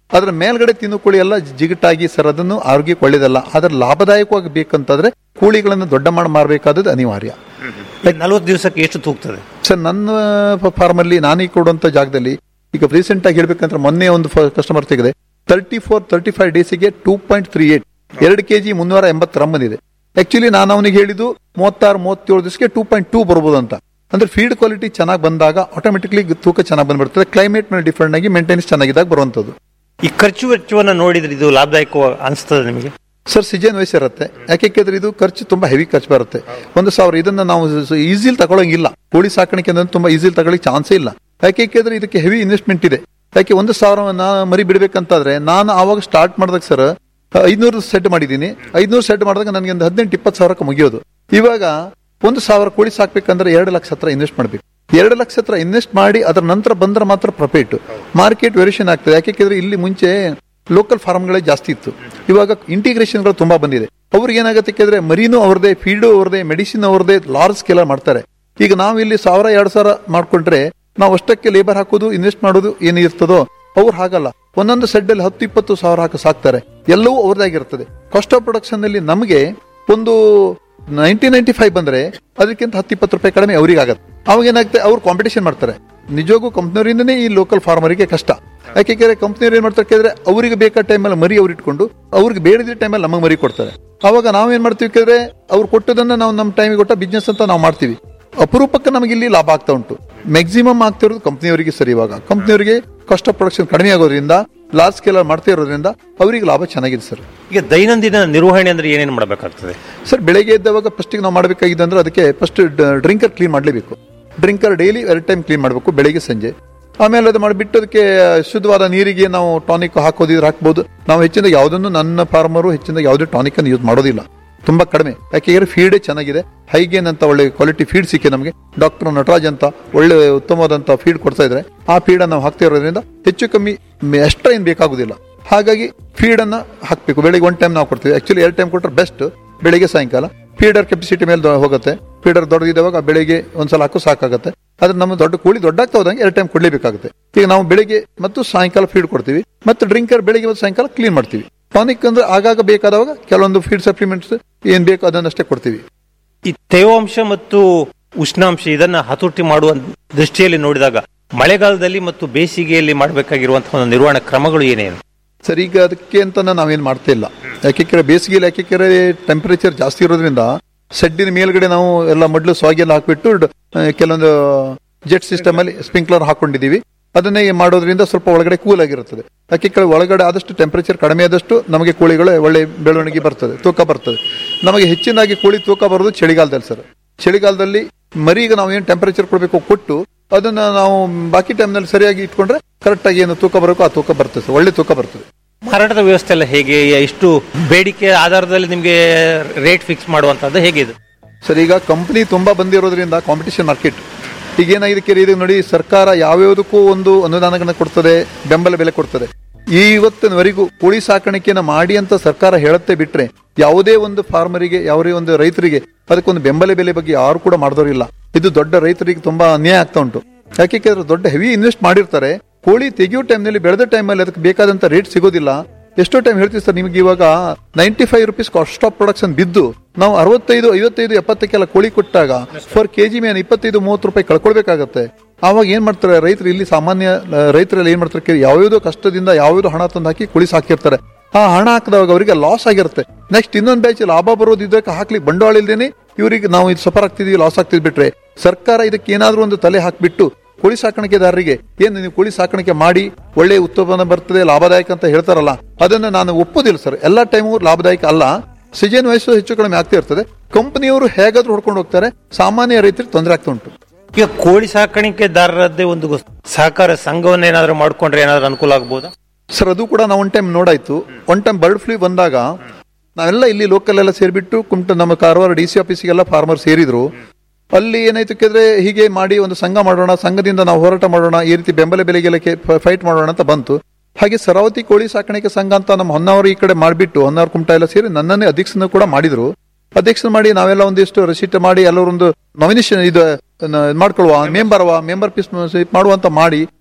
ಅದ್ರ ಮೇಲ್ಗಡೆ ತಿನ್ನು ಕೋಳಿ ಎಲ್ಲ ಜಿಗಿಟಾಗಿ ಸರ್ ಅದನ್ನು ಆರೋಗ್ಯಕ್ಕೆ ಒಳ್ಳೇದಲ್ಲ ಅದ್ರ ಲಾಭದಾಯಕವಾಗಿ ಬೇಕಂತಂದ್ರೆ ಕೋಳಿಗಳನ್ನು ದೊಡ್ಡ ಮಾಡಿ ಮಾರಬೇಕಾದದ್ದು ಅನಿವಾರ್ಯ ನಲವತ್ತು ದಿವಸಕ್ಕೆ ಎಷ್ಟು ತೂಗ್ತದೆ ಸರ್ ನನ್ನ ಫಾರ್ಮ್ ಅಲ್ಲಿ ನಾನೀಗ ಕೊಡುವಂತ ಜಾಗದಲ್ಲಿ ಈಗ ರೀಸೆಂಟ್ ಆಗಿ ಹೇಳ್ಬೇಕಂದ್ರೆ ಮೊನ್ನೆ ಒಂದು ಕಸ್ಟಮರ್ ತೆಗೆದೆ ತರ್ಟಿ ಫೋರ್ ತರ್ಟಿ ಫೈವ್ ಡೇಸಿಗೆ ಟೂ ಪಾಯಿಂಟ್ ತ್ರೀ ಏಟ್ ಎರಡು ಕೆಜಿ ಮುನ್ನೂರ ಎಂಬತ್ತು ರಮ್ ಬಂದಿದೆ ಆಕ್ಚುಲಿ ನಾನು ಅವನಿಗೆ ಹೇಳಿದ್ದು ಮೂವತ್ತಾರು ಮೂವತ್ತೇಳು ದಿವಸಕ್ಕೆ ಟೂ ಪಾಯಿಂಟ್ ಟೂ ಬರ್ಬೋದು ಅಂತ ಅಂದ್ರೆ ಫೀಡ್ ಕ್ವಾಲಿಟಿ ಚೆನ್ನಾಗಿ ಬಂದಾಗ ಆಟೋಮೆಟಿಕ್ಲಿ ತೂಕ ಚೆನ್ನಾಗಿ ಬಂದ್ಬಿಡ್ತದೆ ಕ್ಲೈಮೇಟ್ ಮೇಲೆ ಡಿಫ್ರೆಂಟ್ ಆಗಿ ಮೇಂಟೆನೆನ್ಸ್ ಚೆನ್ನಾಗಿದ್ದಾಗ ಬರುವಂತದ್ದು ಈ ಖರ್ಚು ವೆಚ್ಚವನ್ನ ನೋಡಿದ್ರೆ ಇದು ಲಾಭದಾಯಕ ಅನಿಸ್ತದೆ ನಿಮಗೆ ಸರ್ ಸೀಸನ್ ವೈಸ್ ಇರುತ್ತೆ ಯಾಕೆಂದ್ರೆ ಇದು ಖರ್ಚು ತುಂಬಾ ಹೆವಿ ಖರ್ಚು ಬರುತ್ತೆ ಒಂದು ಸಾವಿರ ಇದನ್ನ ನಾವು ಈಸಿಲಿ ತಗೊಳಂಗಿಲ್ಲ ಕೋಳಿ ಸಾಕಾಣಿಕೆ ಅಂದ್ರೆ ತುಂಬಾ ಈಸಿಲಿ ತಗೊಳ್ಳಿಕ್ ಚಾನ್ಸೇ ಇಲ್ಲ ಯಾಕೆಂದ್ರೆ ಇದಕ್ಕೆ ಹೆವಿ ಇನ್ವೆಸ್ಟ್ಮೆಂಟ್ ಇದೆ ಯಾಕೆ ಒಂದು ಸಾವಿರ ನಾ ಮರಿ ಬಿಡ್ಬೇಕಂತಾದ್ರೆ ನಾನು ಆವಾಗ ಸ್ಟಾರ್ಟ್ ಮಾಡಿದಾಗ ಸರ್ ಐದ್ನೂರು ಸೆಟ್ ಮಾಡಿದ್ದೀನಿ ಐದ್ನೂರು ಸೆಟ್ ಮಾಡಿದಾಗ ನನಗೆ ಒಂದು ಹದಿನೆಂಟು ಇಪ್ಪತ್ತು ಸಾವಿರಕ್ಕೆ ಮುಗಿಯೋದು ಇವಾಗ ಒಂದು ಸಾವಿರ ಕೋಳಿ ಸಾಕ್ಬೇಕಂದ್ರೆ ಎರಡು ಲಕ್ಷ ಹತ್ರ ಇನ್ವೆಸ್ಟ್ ಮಾಡ್ಬೇಕು ಎರಡು ಲಕ್ಷ ಹತ್ರ ಇನ್ವೆಸ್ಟ್ ಮಾಡಿ ಅದರ ನಂತರ ಬಂದ್ರೆ ಮಾತ್ರ ಪ್ರೊಫಿಟ್ ಮಾರ್ಕೆಟ್ ವೇರಿಯೇಷನ್ ಆಗ್ತದೆ ಯಾಕೆಂದ್ರೆ ಇಲ್ಲಿ ಮುಂಚೆ ಲೋಕಲ್ ಫಾರ್ಮ್ಗಳೇ ಜಾಸ್ತಿ ಇತ್ತು ಇವಾಗ ಇಂಟಿಗ್ರೇಷನ್ಗಳು ತುಂಬಾ ಬಂದಿದೆ ಅವ್ರಿಗೆ ಏನಾಗುತ್ತೆ ಕೇಳಿದ್ರೆ ಮರೀನು ಅವ್ರದೇ ಫೀಲ್ಡು ಅವ್ರದೇ ಮೆಡಿಸಿನ್ ಅವ್ರದೇ ಲಾರ್ಜ್ ಸ್ಕೇಲ್ ಮಾಡ್ತಾರೆ ಈಗ ನಾವು ಇಲ್ಲಿ ಸಾವಿರ ಎರಡ್ ಸಾವಿರ ಮಾಡ್ಕೊಂಡ್ರೆ ನಾವು ಅಷ್ಟಕ್ಕೆ ಲೇಬರ್ ಹಾಕೋದು ಇನ್ವೆಸ್ಟ್ ಮಾಡೋದು ಏನಿರ್ತದೋ ಅವ್ರು ಹಾಗಲ್ಲ ಒಂದೊಂದು ಸೆಡ್ ಅಲ್ಲಿ ಹತ್ತು ಇಪ್ಪತ್ತು ಸಾವಿರ ಹಾಕಿ ಸಾಕ್ತಾರೆ ಎಲ್ಲವೂ ಅವ್ರದ್ದಾಗಿರ್ತದೆ ಕಾಸ್ಟ್ ಆಫ್ ಪ್ರೊಡಕ್ಷನ್ ಅಲ್ಲಿ ನಮಗೆ ಒಂದು ನೈನ್ಟೀನ್ ನೈನ್ಟಿ ಫೈವ್ ಬಂದ್ರೆ ಅದಕ್ಕಿಂತ ಹತ್ತು ಇಪ್ಪತ್ತು ರೂಪಾಯಿ ಕಡಿಮೆ ಅವ್ರಿಗೆ ಆಗತ್ತೆ ಅವಾಗ ಏನಾಗುತ್ತೆ ಅವ್ರು ಕಾಂಪಿಟೇಷನ್ ಮಾಡ್ತಾರೆ ನಿಜವಾಗೂ ಕಂಪ್ನಿಯವರಿಂದನೇ ಈ ಲೋಕಲ್ ಫಾರ್ಮರಿಗೆ ಕಷ್ಟ ಯಾಕೆಂದ್ರೆ ಕಂಪ್ನಿಯವ್ರು ಏನ್ ಮಾಡ್ತಾರೆ ಕೇಳಿದ್ರೆ ಅವರಿಗೆ ಬೇಕಾದ ಟೈಮಲ್ಲಿ ಮರಿ ಅವ್ರು ಇಟ್ಕೊಂಡು ಅವ್ರಿಗೆ ಬೇಡದ ಟೈಮಲ್ಲಿ ನಮಗೆ ಮರಿ ಕೊಡ್ತಾರೆ ಅವಾಗ ನಾವೇನ್ ಮಾಡ್ತೀವಿ ಕೇಳಿದ್ರೆ ಅವ್ರು ಕೊಟ್ಟದನ್ನ ನಾವು ನಮ್ಮ ಟೈಮಿಗೆ ಕೊಟ್ಟ ಬಿಸ್ನೆಸ್ ಅಂತ ನಾವು ಮಾಡ್ತೀವಿ ಅಪರೂಪಕ್ಕೆ ನಮಗೆ ಇಲ್ಲಿ ಲಾಭ ಆಗ್ತಾ ಉಂಟು ಮ್ಯಾಕ್ಸಿಮಮ್ ಆಗ್ತಿರೋದು ಕಂಪ್ನಿಯವರಿಗೆ ಸರಿ ಇವಾಗ ಕಂಪ್ನಿಯವರಿಗೆ ಕಾಸ್ಟ್ ಆಫ್ ಪ್ರೊಡಕ್ಷನ್ ಕಡಿಮೆ ಆಗೋದ್ರಿಂದ ಲಾರ್ಜ್ ಸ್ಕೇಲ್ ಮಾಡ್ತಾ ಇರೋದ್ರಿಂದ ಅವರಿಗೆ ಲಾಭ ಚೆನ್ನಾಗಿದೆ ಸರ್ ಈಗ ದೈನಂದಿನ ನಿರ್ವಹಣೆ ಅಂದ್ರೆ ಏನೇನು ಮಾಡಬೇಕಾಗ್ತದೆ ಸರ್ ಬೆಳಗ್ಗೆ ಎದ್ದವಾಗ ಫಸ್ಟಿಗೆ ನಾವು ಮಾಡಬೇಕಾಗಿದೆ ಅಂದ್ರೆ ಅದಕ್ಕೆ ಫಸ್ಟ್ ಡ್ರಿಂಕರ್ ಕ್ಲೀನ್ ಮಾಡಲೇಬೇಕು ಡ್ರಿಂಕರ್ ಡೈಲಿ ಎರಡು ಟೈಮ್ ಕ್ಲೀನ್ ಮಾಡಬೇಕು ಬೆಳಿಗ್ಗೆ ಸಂಜೆ ಆಮೇಲೆ ಅದು ಮಾಡಿಬಿಟ್ಟು ಅದಕ್ಕೆ ಶುದ್ಧವಾದ ನೀರಿಗೆ ನಾವು ಟಾನಿಕ್ ಹಾಕೋದಿದ್ರೆ ಹಾಕ್ಬೋದು ನಾವು ಹೆಚ್ಚಿನ ಯಾವುದನ್ನು ನನ್ನ ಫಾರ್ಮರು ಹೆಚ್ಚಿನ ಯಾವುದೇ ಟಾನಿಕ್ ಅನ್ನು ಯೂಸ್ ಮಾಡೋದಿಲ್ಲ ತುಂಬಾ ಕಡಿಮೆ ಯಾಕೆಂದ್ರೆ ಫೀಡೇ ಚೆನ್ನಾಗಿದೆ ಹೈಗೇನ್ ಅಂತ ಒಳ್ಳೆ ಕ್ವಾಲಿಟಿ ಫೀಡ್ ಸಿಕ್ಕಿ ನಮಗೆ ಡಾಕ್ಟರ್ ನಟರಾಜ್ ಅಂತ ಒಳ್ಳೆ ಉತ್ತಮವಾದಂತ ಫೀಡ್ ಕೊಡ್ತಾ ಇದ್ರೆ ಆ ಫೀಡ್ ನಾವು ಹಾಕ್ತಾ ಇರೋದ್ರಿಂದ ಹೆಚ್ಚು ಕಮ್ಮಿ ಎಕ್ಸ್ಟ್ರಾ ಏನ್ ಬೇಕಾಗುದಿಲ್ಲ ಹಾಗಾಗಿ ಫೀಡ್ ಅನ್ನ ಹಾಕ್ಬೇಕು ಬೆಳಿಗ್ಗೆ ಒನ್ ಟೈಮ್ ನಾವು ಕೊಡ್ತೀವಿ ಆಕ್ಚುಲಿ ಎರಡು ಟೈಮ್ ಕೊಟ್ಟರೆ ಬೆಸ್ಟ್ ಬೆಳಿಗ್ಗೆ ಸಾಯಂಕಾಲ ಫೀಡರ್ ಕೆಪಾಸಿಟಿ ಮೇಲೆ ದೊ- ಹೋಗುತ್ತೆ ಫೀಡರ್ ದೊಡ್ಡದಿದ್ದವಾಗ ಬೆಳಿಗ್ಗೆ ಒಂದ್ಸಲ ಹಾಕು ಸಾಕಾಗುತ್ತೆ ಆದ್ರೆ ನಮ್ಮ ದೊಡ್ಡ ಕೋಳಿ ದೊಡ್ಡ ಆಗ್ತಾ ಹೋದಂಗೆ ಎರಡು ಟೈಮ್ ಕೊಡ್ಲೇಬೇಕಾಗುತ್ತೆ ಈಗ ನಾವು ಬೆಳಿಗ್ಗೆ ಮತ್ತು ಸಾಯಂಕಾಲ ಫೀಡ್ ಕೊಡ್ತೀವಿ ಮತ್ತು ಡ್ರಿಂಕರ್ ಬೆಳಿಗ್ಗೆ ಮತ್ತು ಸಾಯಂಕಾಲ ಕ್ಲೀನ್ ಮಾಡ್ತೀವಿ ಟಾನಿಕ್ ಅಂದ್ರೆ ಆಗಾಗ ಬೇಕಾದವಾಗ ಕೆಲವೊಂದು ಫೀಡ್ ಸಪ್ಲಿಮೆಂಟ್ಸ್ ಏನ್ ಬೇಕು ಅದನ್ನಷ್ಟೇ ಕೊಡ್ತೀವಿ ಈ ತೇವಾಂಶ ಮತ್ತು ಉಷ್ಣಾಂಶ ಇದನ್ನ ಹತೋಟಿ ಮಾಡುವ ದೃಷ್ಟಿಯಲ್ಲಿ ನೋಡಿದಾಗ ಮಳೆಗಾಲದಲ್ಲಿ ಮತ್ತು ಬೇಸಿಗೆಯಲ್ಲಿ ಮಾಡಬೇಕಾಗಿರುವಂತಹ ಒಂದು ನಿರ್ವಹಣಾ ಕ್ರಮಗಳು ಏನೇನು ಸರ್ ಈಗ ಅದಕ್ಕೆ ಅಂತ ನಾವೇನ್ ಮಾಡ್ತಾ ಇಲ್ಲ ಯಾಕೆಂದ್ರೆ ಬೇಸಿಗೆಯಲ್ಲಿ ಯಾಕೆಂದ್ರೆ ಟೆಂಪರೇಚರ್ ಜಾಸ್ತಿ ಇರೋದ್ರಿಂದ ಸೆಡ್ಡಿನ ಮೇಲ್ಗಡೆ ನಾವು ಎಲ್ಲ ಮೊದಲು ಸ್ವಾಗಿ ಎಲ್ಲ ಹಾಕ್ಬಿಟ್ಟು ಡ- ಆ, ಕೆಲವೊಂದು ಜೆಟ್ ಸಿಸ್ಟಮ್ ಅಲ್ಲಿ ಸ್ಪ್ರಿಂಕ್ಲರ್ ಹಾಕೊಂಡಿದೀವಿ ಅದನ್ನೇ ಮಾಡೋದ್ರಿಂದ ಸ್ವಲ್ಪ ಒಳಗಡೆ ಕೂಲ್ ಆಗಿರುತ್ತದೆ ಯಾಕೆ ಒಳಗಡೆ ಆದಷ್ಟು ಟೆಂಪರೇಚರ್ ಕಡಿಮೆ ಆದಷ್ಟು ನಮಗೆ ಕೋಳಿಗಳು ಒಳ್ಳೆ ಬೆಳವಣಿಗೆ ಬರ್ತದೆ ತೂಕ ಬರ್ತದೆ ನಮಗೆ ಹೆಚ್ಚಿನಾಗಿ ಕೋಳಿ ತೂಕ ಬರೋದು ಚಳಿಗಾಲದಲ್ಲಿ ಸರ್ ಚಳಿಗಾಲದಲ್ಲಿ ಮರಿಗೆ ನಾವು ಏನು ಟೆಂಪರೇಚರ್ ಕೊಡಬೇಕು ಕೊಟ್ಟು ಅದನ್ನ ನಾವು ಬಾಕಿ ಟೈಮ್ನಲ್ಲಿ ಸರಿಯಾಗಿ ಇಟ್ಕೊಂಡ್ರೆ ಕರೆಕ್ಟ್ ಆಗಿ ಏನು ತೂಕ ಬರಬೇಕು ಆ ತೂಕ ಬರ್ತದೆ ಸರ್ ಒಳ್ಳೆ ತೂಕ ಬರ್ತದೆ ಮಾರಾಟದ ವ್ಯವಸ್ಥೆ ಎಲ್ಲ ಹೇಗೆ ಎಷ್ಟು ಬೇಡಿಕೆ ಆಧಾರದಲ್ಲಿ ನಿಮಗೆ ರೇಟ್ ಫಿಕ್ಸ್ ಮಾಡುವಂತದ್ದು ಹೇಗಿದೆ ಸರ್ ಈಗ ಕಂಪನಿ ತುಂಬಾ ಬಂದಿರೋದ್ರಿಂದ ಕಾಂಪಿಟೇಷನ್ ಮಾರ್ಕೆಟ್ ಈಗ ಏನಾಗಿದೆ ಕೇಳಿ ಇದು ನೋಡಿ ಸರ್ಕಾರ ಯಾವ್ಯಾವುದಕ್ಕೂ ಒಂದು ಅನುದಾನಗಳನ್ನ ಕೊಡ್ತದೆ ಬೆಂಬಲ ಬೆಲೆ ಕೊಡ್ತದೆ ಈ ಇವತ್ತಿನವರೆಗೂ ಕೋಳಿ ಸಾಕಾಣಿಕೆನ ಮಾಡಿ ಅಂತ ಸರ್ಕಾರ ಹೇಳುತ್ತೆ ಬಿಟ್ರೆ ಯಾವುದೇ ಒಂದು ಫಾರ್ಮರಿಗೆ ಯಾವುದೇ ಒಂದು ರೈತರಿಗೆ ಅದಕ್ಕೊಂದು ಬೆಂಬಲ ಬೆಲೆ ಬಗ್ಗೆ ಯಾರು ಕೂಡ ಮಾಡಿದವರಿಲ್ಲ ಇದು ದೊಡ್ಡ ರೈತರಿಗೆ ತುಂಬಾ ಅನ್ಯಾಯ ಆಗ್ತಾ ಉಂಟು ಯಾಕೆಂದ್ರೆ ದೊಡ್ಡ ಹೆವಿ ಇನ್ವೆಸ್ಟ್ ಮಾಡಿರ್ತಾರೆ ಕೋಳಿ ತೆಗೆಯೋ ಟೈಮ್ನಲ್ಲಿ ಬೆಳೆದ ಟೈಮಲ್ಲಿ ಅದಕ್ಕೆ ಬೇಕಾದಂತ ರೇಟ್ ಸಿಗೋದಿಲ್ಲ ಎಷ್ಟೋ ಟೈಮ್ ಹೇಳ್ತೀವಿ ಸರ್ ನಿಮಗೆ ಇವಾಗ ninety five rupees cost of production ಬಿದ್ದು ನಾವು ಅರವತ್ತೈದು ಐವತ್ತೈದು ಎಪ್ಪತ್ತಕ್ಕೆಲ್ಲ ಕೋಳಿ ಕೊಟ್ಟಾಗ ಫರ್ ಕೆಜಿ ಮೇಲೆ ಇಪ್ಪತ್ತೈದು ಮೂವತ್ತು ರೂಪಾಯಿ ಕಳ್ಕೊಳ್ಬೇಕಾಗತ್ತೆ ಆವಾಗ ಏನ್ ಮಾಡ್ತಾರೆ ರೈತರು ಇಲ್ಲಿ ಸಾಮಾನ್ಯ ಆ, ರೈತರಲ್ಲಿ ಏನ್ ಮಾಡ್ತಾರೆ ಕೇಳಿ ಯಾವ್ಯಾವ್ದೋ ಕಷ್ಟದಿಂದ ಯಾವ್ಯಾವ್ದೋ ಹಣ ತಂದು ಹಾಕಿ ಕೋಳಿ ಸಾಕಿರ್ತಾರೆ ಆ ಹಣ ಹಾಕಿದವಾಗ ಅವರಿಗೆ ಲಾಸ್ ಆಗಿರುತ್ತೆ ನೆಕ್ಸ್ಟ್ ಇನ್ನೊಂದು ಬ್ಯಾಚ್ ಲಾಭ ಬರೋದು ಇದಕ್ಕೆ ಹಾಕ್ಲಿಕ್ಕೆ ಬಂಡವಾಳ ಇಲ್ದೇನೆ ಇವರಿಗೆ ನಾವು ಇದು ಸಫರ್ ಆಗ್ತಿದೀವಿ ಲಾಸ್ ಆಗ್ತಿದ್ ಬಿಟ್ರೆ ಸರ್ಕಾರ ಇದಕ್ಕೆ ಏನಾದ್ರೂ ಒಂದು ತಲೆ ಹಾಕ್ಬಿಟ್ಟು ಕೋಳಿ ಸಾಕಾಣಿಕೆದಾರರಿಗೆ ಏನು ನೀವು ಕೋಳಿ ಸಾಕಾಣಿಕೆ ಮಾಡಿ ಒಳ್ಳೆ ಉತ್ಪನ್ನ ಬರ್ತದೆ ಲಾಭದಾಯಕ ಅಂತ ಹೇಳ್ತಾರಲ್ಲ ಅದನ್ನ ನಾನು ಒಪ್ಪೋದಿಲ್ಲ ಸರ್ ಎಲ್ಲಾ ಟೈಮು ಲಾಭದಾಯಕ ಅಲ್ಲ ಸೀಸನ್ ವಯಸ್ಸು ಹೆಚ್ಚು ಕಡಿಮೆ ಆಗ್ತಾ ಇರ್ತದೆ ಕಂಪನಿಯವರು ಹೇಗಾದ್ರೂ ಹೊಡ್ಕೊಂಡು ಹೋಗ್ತಾರೆ ಸಾಮಾನ್ಯ ರೈತರಿಗೆ ತೊಂದರೆ ಆಗ್ತಾ ಉಂಟು ಈಗ ಕೋಳಿ ಸಾಕಾಣಿಕೆದಾರರದ್ದೇ ಒಂದು ಗೊ- ಸಹಕಾರ ಸಂಘವನ್ನ ಏನಾದ್ರು ಮಾಡ್ಕೊಂಡ್ರೆ ಏನಾದ್ರು ಅನುಕೂಲ ಆಗ್ಬೋದಾ ಸರ್ ಅದು ಕೂಡ ನಾವು ಒನ್ ಟೈಮ್ ನೋಡಾಯ್ತು ಒನ್ ಟೈಮ್ ಬರ್ಡ್ ಫ್ಲೂ ಬಂದಾಗ ನಾವೆಲ್ಲ ಇಲ್ಲಿ ಲೋಕಲ್ ಎಲ್ಲ ಸೇರಿಬಿಟ್ಟು ಕುಮಟ ನಮ್ಮ ಕಾರವಾರ ಡಿ ಸಿ ಆಫೀಸಿಗೆಲ್ಲ ಫಾರ್ಮರ್ ಸೇರಿದ್ರು ಅಲ್ಲಿ ಏನಾಯ್ತು ಕೇಳಿದ್ರೆ ಹೀಗೆ ಮಾಡಿ ಒಂದು ಸಂಘ ಮಾಡೋಣ ಸಂಘದಿಂದ ನಾವು ಹೋರಾಟ ಮಾಡೋಣ ಈ ರೀತಿ ಬೆಂಬಲ ಬೆಲೆಗೆಲ್ಲ ಫೈಟ್ ಮಾಡೋಣ ಅಂತ ಬಂತು ಹಾಗೆ ಸರಾವತಿ ಕೋಳಿ ಸಾಕಾಣಿಕೆ ಸಂಘ ಅಂತ ನಮ್ಮ ಹೊನ್ನಾವರ ಈ ಕಡೆ ಮಾಡಿಬಿಟ್ಟು ಹೊನ್ನಾವರ ಕುಮಟ ಎಲ್ಲ ಸೇರಿ ನನ್ನನ್ನೇ ಅಧ್ಯಕ್ಷನ ಕೂಡ ಮಾಡಿದ್ರು ಅಧ್ಯಕ್ಷನ ಮಾಡಿ ನಾವೆಲ್ಲ ಒಂದಿಷ್ಟು ರಸೀಟ್ ಮಾಡಿ ಎಲ್ಲರೊಂದು ನಾಮಿನೇಷನ್ ಇದು ನ- ಇದ್ ಮಾಡ್ಕೊಳ್ಳುವ ಮೆಂಬರ್ ಅವ ಮೆಂಬರ್ ಪೀಸ್ ಮಾಡುವಂತ ಮಾಡಿ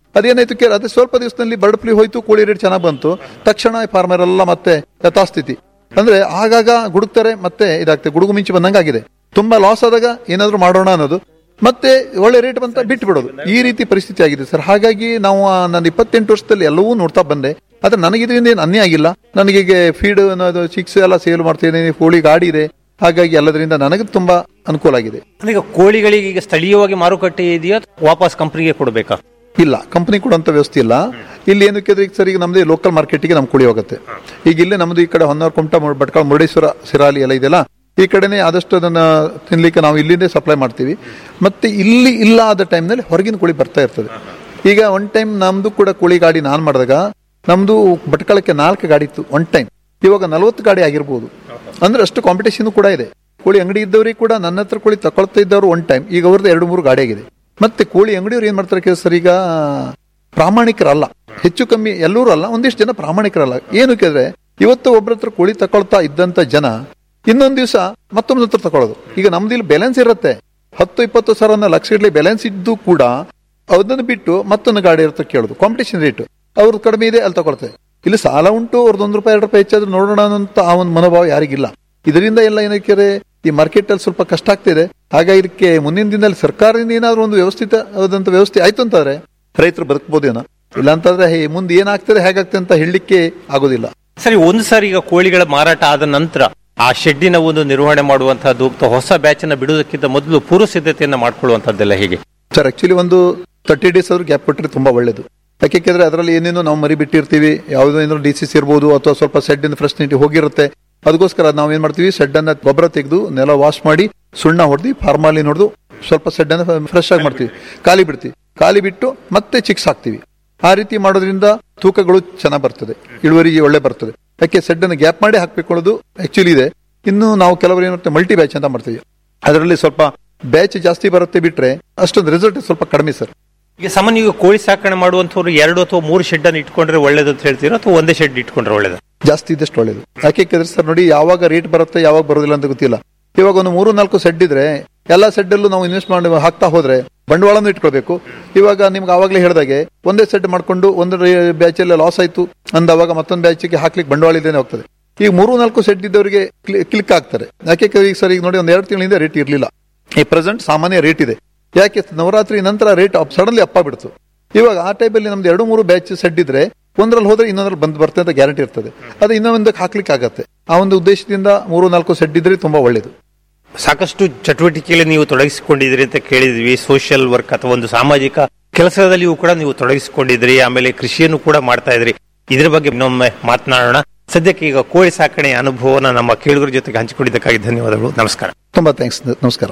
ಅದೇನಾಯ್ತು ಕೇಳ ಅದೇ ಸ್ವಲ್ಪ ದಿವಸದಲ್ಲಿ ಬರ್ಡ್ ಫ್ಲೂ ಹೋಯ್ತು ಕೋಳಿ ರೇಟ್ ಚೆನ್ನಾಗಿ ಬಂತು ತಕ್ಷಣ ಫಾರ್ಮರ್ ಎಲ್ಲ ಮತ್ತೆ ಯಥಾಸ್ಥಿತಿ ಅಂದ್ರೆ ಆಗಾಗ ಗುಡುಕ್ತಾರೆ ಮತ್ತೆ ಇದಾಗ್ತದೆ ಗುಡುಗು ಮಿಂಚು ಬಂದಂಗಾಗಿದೆ ತುಂಬಾ ಲಾಸ್ ಆದಾಗ ಏನಾದ್ರು ಮಾಡೋಣ ಅನ್ನೋದು ಮತ್ತೆ ಒಳ್ಳೆ ರೇಟ್ ಬಂತ ಬಿಟ್ಟು ಬಿಡೋದು ಈ ರೀತಿ ಪರಿಸ್ಥಿತಿ ಆಗಿದೆ ಸರ್ ಹಾಗಾಗಿ ನಾವು ಆ ನನ್ನ ಇಪ್ಪತ್ತೆಂಟು ವರ್ಷದಲ್ಲಿ ಎಲ್ಲವೂ ನೋಡ್ತಾ ಬಂದೆ ಆದ್ರೆ ನನಗೆ ಇದರಿಂದ ಏನು ಅನ್ಯ ಆಗಿಲ್ಲ ನನಗೆ ಫೀಡ್ ಅನ್ನೋದು ಚಿಕ್ಸ್ ಎಲ್ಲ ಸೇಲ್ ಮಾಡ್ತಿದ್ದೀನಿ ಕೋಳಿ ಗಾಡಿ ಇದೆ ಹಾಗಾಗಿ ಎಲ್ಲದರಿಂದ ನನಗೆ ತುಂಬಾ ಅನುಕೂಲ ಆಗಿದೆ ಈಗ ಕೋಳಿಗಳಿಗೆ ಈಗ ಸ್ಥಳೀಯವಾಗಿ ಮಾರುಕಟ್ಟೆ ಇದೆಯಾ ವಾಪಸ್ ಕಂಪನಿಗೆ ಕೊಡಬೇಕಾ ಇಲ್ಲ ಕಂಪನಿ ಕೊಡುವಂತ ವ್ಯವಸ್ಥೆ ಇಲ್ಲ ಇಲ್ಲಿ ಏನಕ್ಕೆ ಈಗ ಸರ್ ಈಗ ನಮ್ದು ಲೋಕಲ್ ಮಾರ್ಕೆಟ್ಗೆ ನಮ್ಗೆ ಕುಳಿ ಹೋಗುತ್ತೆ ಈಗ ಇಲ್ಲೇ ನಮ್ದು ಈ ಕಡೆ ಹೊನ್ನಾರ್ ಕುಮಟ ಮುರ್- ಭಟ್ಕಳ ಮುರುಡೇಶ್ವರ ಸಿರಾಲಿ ಎಲ್ಲ ಇದೆಯಲ್ಲ ಈ ಕಡೆನೆ ಆದಷ್ಟು ಅದನ್ನ ತಿನ್ಲಿಕ್ಕೆ ನಾವು ಇಲ್ಲಿಂದೇ ಸಪ್ಲೈ ಮಾಡ್ತೀವಿ ಮತ್ತೆ ಇಲ್ಲಿ ಇಲ್ಲ ಆದ ಟೈಮ್ನಲ್ಲಿ ಹೊರಗಿನ ಕೋಳಿ ಬರ್ತಾ ಇರ್ತದೆ ಈಗ ಒನ್ ಟೈಮ್ ನಮ್ದು ಕೂಡ ಕೋಳಿ ಗಾಡಿ ನಾನ್ ಮಾಡಿದಾಗ ನಮ್ದು ಭಟ್ಕಳಕ್ಕೆ ನಾಲ್ಕು ಗಾಡಿ ಇತ್ತು ಒನ್ ಟೈಮ್ ಇವಾಗ ನಲವತ್ತು ಗಾಡಿ ಆಗಿರ್ಬೋದು ಅಂದ್ರೆ ಅಷ್ಟು ಕಾಂಪಿಟೇಷನ್ ಕೂಡ ಇದೆ ಕೋಳಿ ಅಂಗಡಿ ಇದ್ದವರಿಗೆ ಕೂಡ ನನ್ನ ಹತ್ರ ಕೋಳಿ ತಗೊಳ್ತಾ ಇದ್ದವರು ಒನ್ ಟೈಮ್ ಈಗ ಅವ್ರದ್ದು ಎರಡು ಮೂರು ಗಾಡಿ ಆಗಿದೆ ಮತ್ತೆ ಕೋಳಿ ಅಂಗಡಿಯವ್ರು ಏನ್ ಮಾಡ್ತಾರೆ ಕೇಳಿ ಸರ್ ಈಗ ಪ್ರಾಮಾಣಿಕರಲ್ಲ ಹೆಚ್ಚು ಕಮ್ಮಿ ಎಲ್ಲರೂ ಅಲ್ಲ ಒಂದಿಷ್ಟು ಜನ ಪ್ರಾಮಾಣಿಕರಲ್ಲ ಏನು ಕೇಳಿದ್ರೆ ಇವತ್ತು ಒಬ್ಬರ ಹತ್ರ ಕೋಳಿ ತಗೊಳ್ತಾ ಇದ್ದಂತ ಜನ ಇನ್ನೊಂದ್ ದಿವಸ ಮತ್ತೊಂದ್ ಹತ್ರ ತಗೊಳ್ಳೋದು ಈಗ ನಮ್ದು ಇಲ್ಲಿ ಬ್ಯಾಲೆನ್ಸ್ ಇರುತ್ತೆ ಹತ್ತು ಇಪ್ಪತ್ತು ಸಾವಿರ ಲಕ್ಷ ಇಡ್ಲಿ ಬ್ಯಾಲೆನ್ಸ್ ಇದ್ದು ಕೂಡ ಅದನ್ನು ಬಿಟ್ಟು ಮತ್ತೊಂದು ಗಾಡಿ ಇರುತ್ತೆ ಕೇಳೋದು ಕಾಂಪಿಟೇಷನ್ ರೇಟ್ ಅವ್ರದ್ದು ಕಡಿಮೆ ಇದೆ ಅಲ್ಲಿ ತಗೊಳ್ತಾರೆ ಇಲ್ಲಿ ಸಾಲ ಉಂಟು ಅವ್ರದ್ದು ಒಂದು ರೂಪಾಯಿ ಎರಡು ರೂಪಾಯಿ ಹೆಚ್ಚಾದ್ರೂ ನೋಡೋಣ ಅಂತ ಆ ಒಂದು ಮನೋಭಾವ ಯಾರಿಗಿಲ್ಲ ಇದರಿಂದ ಎಲ್ಲ ಏನಕ್ಕೆ ಈ ಮಾರ್ಕೆಟ್ ಅಲ್ಲಿ ಸ್ವಲ್ಪ ಕಷ್ಟ ಆಗ್ತಿದೆ ಹಾಗಾಗಿ ಇದಕ್ಕೆ ಮುಂದಿನ ದಿನದಲ್ಲಿ ಸರ್ಕಾರದಿಂದ ಏನಾದ್ರು ಒಂದು ವ್ಯವಸ್ಥಿತ ಆದಂತ ವ್ಯವಸ್ಥೆ ಆಯ್ತು ಅಂತಂದ್ರೆ ರೈತರು ಬದುಕಬಹುದೇನೋ ಇಲ್ಲ ಅಂತಂದ್ರೆ ಹೇ, ಮುಂದೆ ಏನಾಗ್ತದೆ ಹೇಗಾಗ್ತದೆ ಅಂತ ಹೇಳಲಿಕ್ಕೆ ಆಗೋದಿಲ್ಲ ಸರಿ ಒಂದು ಸಾರಿ ಈಗ ಕೋಳಿಗಳ ಮಾರಾಟ ಆದ ನಂತರ ಆ ಶೆಡ್ಡಿನ ಒಂದು ನಿರ್ವಹಣೆ ಮಾಡುವಂತಹದ್ದು ಅಥವಾ ಹೊಸ ಬ್ಯಾಚ್ ಅನ್ನ ಬಿಡುವುದಕ್ಕಿಂತ ಮೊದಲು ಪೂರ್ವ ಸಿದ್ಧತೆಯನ್ನ ಮಾಡ್ಕೊಳ್ಳುವಂತದ್ದೆಲ್ಲ ಹೇಗೆ ಸರ್ ಆಕ್ಚುಲಿ ಒಂದು ತರ್ಟಿ ಡೇಸ್ ಆದ್ರೂ ಗ್ಯಾಪ್ ಕೊಟ್ಟರೆ ತುಂಬಾ ಒಳ್ಳೇದು ಯಾಕೆಂದ್ರೆ ಅದರಲ್ಲಿ ಏನೇನೋ ನಾವು ಮರಿ ಬಿಟ್ಟಿರ್ತೀವಿ ಯಾವುದೋ ಏನಾದ್ರು ಡಿಸೀಸ್ ಇರ್ಬೋದು ಅಥವಾ ಸ್ವಲ್ಪ ಸೆಡ್ ಇಂದ ಫ್ರೆಶ್ ನೀಟಿ ಹೋಗಿರುತ್ತೆ ಅದಕ್ಕೋಸ್ಕರ ನಾವು ಏನ್ ಮಾಡ್ತೀವಿ ಸೆಡ್ ಅನ್ನ ಗೊಬ್ಬರ ತೆಗೆದು ನೆಲ ವಾಶ್ ಮಾಡಿ ಸುಣ್ಣ ಹೊಡೆದು ಫಾರ್ಮಾಲಿನ್ ಹೊಡೆದು ಸ್ವಲ್ಪ ಸೆಡ್ ಅನ್ನ ಫ್ರೆಶ್ ಆಗಿ ಮಾಡ್ತೀವಿ ಖಾಲಿ ಬಿಡ್ತೀವಿ ಖಾಲಿ ಬಿಟ್ಟು ಮತ್ತೆ ಚಿಕ್ಸ್ ಹಾಕ್ತಿವಿ ಆ ರೀತಿ ಮಾಡೋದ್ರಿಂದ ತೂಕಗಳು ಚೆನ್ನಾಗಿ ಬರ್ತದೆ ಇಳುವರಿ ಒಳ್ಳೆ ಬರ್ತದೆ ಯಾಕೆ ಸೆಡ್ ಅನ್ನು ಗ್ಯಾಪ್ ಮಾಡಿ ಹಾಕ್ಕೊಳ್ಳೋದು ಆಕ್ಚುಲಿ ಇದೆ ಇನ್ನು ನಾವು ಕೆಲವರು ಏನು ಮಾಡ್ತೀವಿ ಮಲ್ಟಿ ಬ್ಯಾಚ್ ಅಂತ ಮಾಡ್ತೀವಿ ಅದರಲ್ಲಿ ಸ್ವಲ್ಪ ಬ್ಯಾಚ್ ಜಾಸ್ತಿ ಬರುತ್ತೆ ಬಿಟ್ರೆ ಅಷ್ಟೊಂದು ರಿಸಲ್ಟ್ ಸ್ವಲ್ಪ ಕಡಿಮೆ ಸರ್ ಈಗ ಸಾಮಾನ್ಯ ಈಗ ಕೋಳಿ ಸಾಕಣೆ ಮಾಡುವಂತವ್ರು ಎರಡು ಅಥವಾ ಮೂರು ಶೆಡ್ ಅನ್ನು ಇಟ್ಕೊಂಡ್ರೆ ಒಳ್ಳೇದು ಅಂತ ಹೇಳ್ತೀರಾ ಅಥವಾ ಒಂದೇ ಶೆಡ್ ಇಟ್ಕೊಂಡ್ರೆ ಒಳ್ಳೇದು ಜಾಸ್ತಿ ಇದ್ದಷ್ಟು ಒಳ್ಳೇದು ಯಾಕೆ ಕೇಳಿದ್ರೆ ಸರ್ ನೋಡಿ ಯಾವಾಗ ರೇಟ್ ಬರುತ್ತೆ ಯಾವಾಗ ಬರೋದಿಲ್ಲ ಅಂತ ಗೊತ್ತಿಲ್ಲ ಇವಾಗ ಒಂದು ಮೂರು ನಾಲ್ಕು ಸೆಡ್ ಇದ್ರೆ ಎಲ್ಲಾ ಸೆಡ್ ಅಲ್ಲೂ ನಾವು ಇನ್ವೆಸ್ಟ್ ಮಾಡಿ ಹಾಕ್ತಾ ಹೋದ್ರೆ ಬಂಡವಾಳನೂ ಇಟ್ಕೊಳ್ಬೇಕು ಇವಾಗ ನಿಮ್ಗೆ ಆವಾಗಲೇ ಹೇಳಿದಾಗೆ ಒಂದೇ ಸೆಡ್ ಮಾಡ್ಕೊಂಡು ಒಂದು ಬ್ಯಾಚ್ ಅಲ್ಲಿ ಲಾಸ್ ಆಯ್ತು ಅಂದವಾಗ ಮತ್ತೊಂದು ಬ್ಯಾಚ್ಗೆ ಹಾಕ್ಲಿಕ್ಕೆ ಬಂಡವಾಳ ಇದ್ದೇನೆ ಹೋಗ್ತದೆ ಈಗ ಮೂರು ನಾಲ್ಕು ಸೆಡ್ ಇದ್ದವರಿಗೆ ಕ್ಲಿಕ್ ಆಗ್ತಾರೆ ಯಾಕೆ ಈಗ ಸರ್ ಈಗ ನೋಡಿ ಒಂದ್ ಎರಡು ತಿಂಗಳಿಂದ ರೇಟ್ ಇರಲಿಲ್ಲ ಈ ಪ್ರೆಸೆಂಟ್ ಸಾಮಾನ್ಯ ರೇಟ್ ಇದೆ ಯಾಕೆ ನವರಾತ್ರಿ ನಂತರ ರೇಟ್ ಸಡನ್ಲಿ ಅಪ್ಪ ಬಿಡ್ತು ಇವಾಗ ಆ ಟೈಮಲ್ಲಿ ನಮ್ದು ಎರಡು ಮೂರು ಬ್ಯಾಚ್ ಸೆಡ್ ಇದ್ರೆ ಒಂದ್ರಲ್ಲಿ ಹೋದ್ರೆ ಇನ್ನೊಂದ್ರಲ್ಲಿ ಬಂದ್ ಬರ್ತದೆ ಅಂತ ಗ್ಯಾರಂಟಿ ಇರ್ತದೆ ಅದು ಇನ್ನೊಂದಕ್ಕೆ ಹಾಕ್ಲಿಕ್ಕೆ ಆಗತ್ತೆ ಆ ಒಂದು ಉದ್ದೇಶದಿಂದ ಮೂರು ನಾಲ್ಕು ಸೆಡ್ ಇದ್ರೆ ತುಂಬಾ ಒಳ್ಳೇದು ಸಾಕಷ್ಟು ಚಟುವಟಿಕೆಯಲ್ಲಿ ನೀವು ತೊಡಗಿಸಿಕೊಂಡಿದ್ರಿ ಅಂತ ಕೇಳಿದ್ವಿ ಸೋಷಿಯಲ್ ವರ್ಕ್ ಅಥವಾ ಒಂದು ಸಾಮಾಜಿಕ ಕೆಲಸದಲ್ಲಿಯೂ ಕೂಡ ನೀವು ತೊಡಗಿಸಿಕೊಂಡಿದ್ರಿ ಆಮೇಲೆ ಕೃಷಿಯನ್ನು ಕೂಡ ಮಾಡ್ತಾ ಇದ್ರಿ ಇದ್ರ ಬಗ್ಗೆ ಇನ್ನೊಮ್ಮೆ ಮಾತನಾಡೋಣ ಸದ್ಯಕ್ಕೆ ಈಗ ಕೋಳಿ ಸಾಕಣೆ ಅನುಭವನ ನಮ್ಮ ಕೇಳುಗರ ಜೊತೆಗೆ ಹಂಚಿಕೊಂಡಿದ್ದಕ್ಕಾಗಿ ಧನ್ಯವಾದಗಳು ನಮಸ್ಕಾರ ತುಂಬಾ ಥ್ಯಾಂಕ್ಸ್ ನಮಸ್ಕಾರ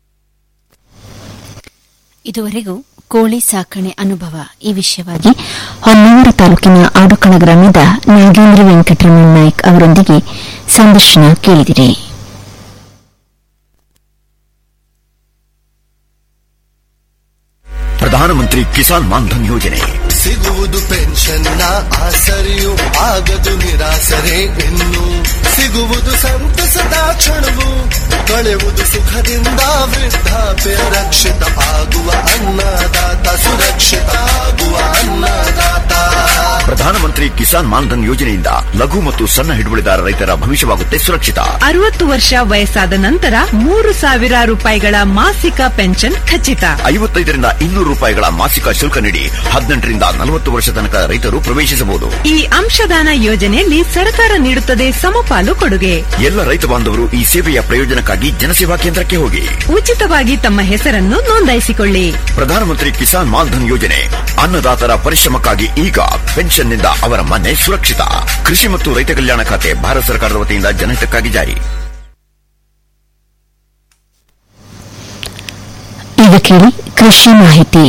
ಇದುವರೆಗೂ ಕೋಳಿ ಸಾಕಣೆ ಅನುಭವ ಈ ವಿಷಯವಾಗಿ ಹೊನ್ನಾವರ ತಾಲೂಕಿನ ಆಡುಕಳ ಗ್ರಾಮದ ನಾಗೇಂದ್ರ ವೆಂಕಟರಮಣ ನಾಯ್ಕ್ ಅವರೊಂದಿಗೆ ಸಂದರ್ಶನ ಕೇಳಿದಿರಿ ಪ್ರಧಾನಮಂತ್ರಿ ಕಿಸಾನ್ ಮಾನ್ಧನ್ ಯೋಜನೆ ಸಿಗುವುದು ಪೆನ್ಷನ್ನ ಆಸರೆಯು ಆಗದು ನಿರಾಸರೆ ಇನ್ನು ಸಿಗುವುದು ಸಂತಸದ ಕ್ಷಣವು ಕಳೆಯುವುದು ಸುಖದಿಂದ ವೃದ್ಧಾಪ್ಯ ರಕ್ಷಿತ ಆಗುವ ಅನ್ನದಾತ ಸುರಕ್ಷಿತ ಆಗುವ ಅನ್ನದಾತ ಪ್ರಧಾನಮಂತ್ರಿ ಕಿಸಾನ್ ಮಾನ್ಧನ್ ಯೋಜನೆಯಿಂದ ಲಘು ಮತ್ತು ಸಣ್ಣ ಹಿಡುವಳಿದಾರ ರೈತರ ಭವಿಷ್ಯವಾಗುತ್ತೆ ಸುರಕ್ಷಿತ ಅರವತ್ತು ವರ್ಷ ವಯಸ್ಸಾದ ನಂತರ ಮೂರು ಸಾವಿರ ರೂಪಾಯಿಗಳ ಮಾಸಿಕ ಪೆನ್ಷನ್ ಖಚಿತ ಐವತ್ತೈದರಿಂದ ಇನ್ನೂರು ರೂಪಾಯಿಗಳ ಮಾಸಿಕ ಶುಲ್ಕ ನೀಡಿ ಹದಿನೆಂಟರಿಂದ ನಲವತ್ತು ವರ್ಷ ತನಕ ರೈತರು ಪ್ರವೇಶಿಸಬಹುದು ಈ ಅಂಶದಾನ ಯೋಜನೆಯಲ್ಲಿ ಸರ್ಕಾರ ನೀಡುತ್ತದೆ ಸಮಪಾಲು ಕೊಡುಗೆ ಎಲ್ಲ ರೈತ ಬಾಂಧವರು ಈ ಸೇವೆಯ ಪ್ರಯೋಜನಕ್ಕಾಗಿ ಜನಸೇವಾ ಕೇಂದ್ರಕ್ಕೆ ಹೋಗಿ ಉಚಿತವಾಗಿ ತಮ್ಮ ಹೆಸರನ್ನು ನೋಂದಾಯಿಸಿಕೊಳ್ಳಿ ಪ್ರಧಾನಮಂತ್ರಿ ಕಿಸಾನ್ ಮಾನ್ಧನ್ ಯೋಜನೆ ಅನ್ನದಾತರ ಪರಿಶ್ರಮಕ್ಕಾಗಿ ಈಗ ಪೆನ್ಷನ್ನಿಂದ ಅವರ ಮನೆ ಸುರಕ್ಷಿತ ಕೃಷಿ ಮತ್ತು ರೈತ ಕಲ್ಯಾಣ ಖಾತೆ ಭಾರತ ಸರ್ಕಾರದ ವತಿಯಿಂದ ಜನಹಿತಕ್ಕಾಗಿ ಜಾರಿ ಈಗ ಕೇಳಿ ಕೃಷಿ ಮಾಹಿತಿ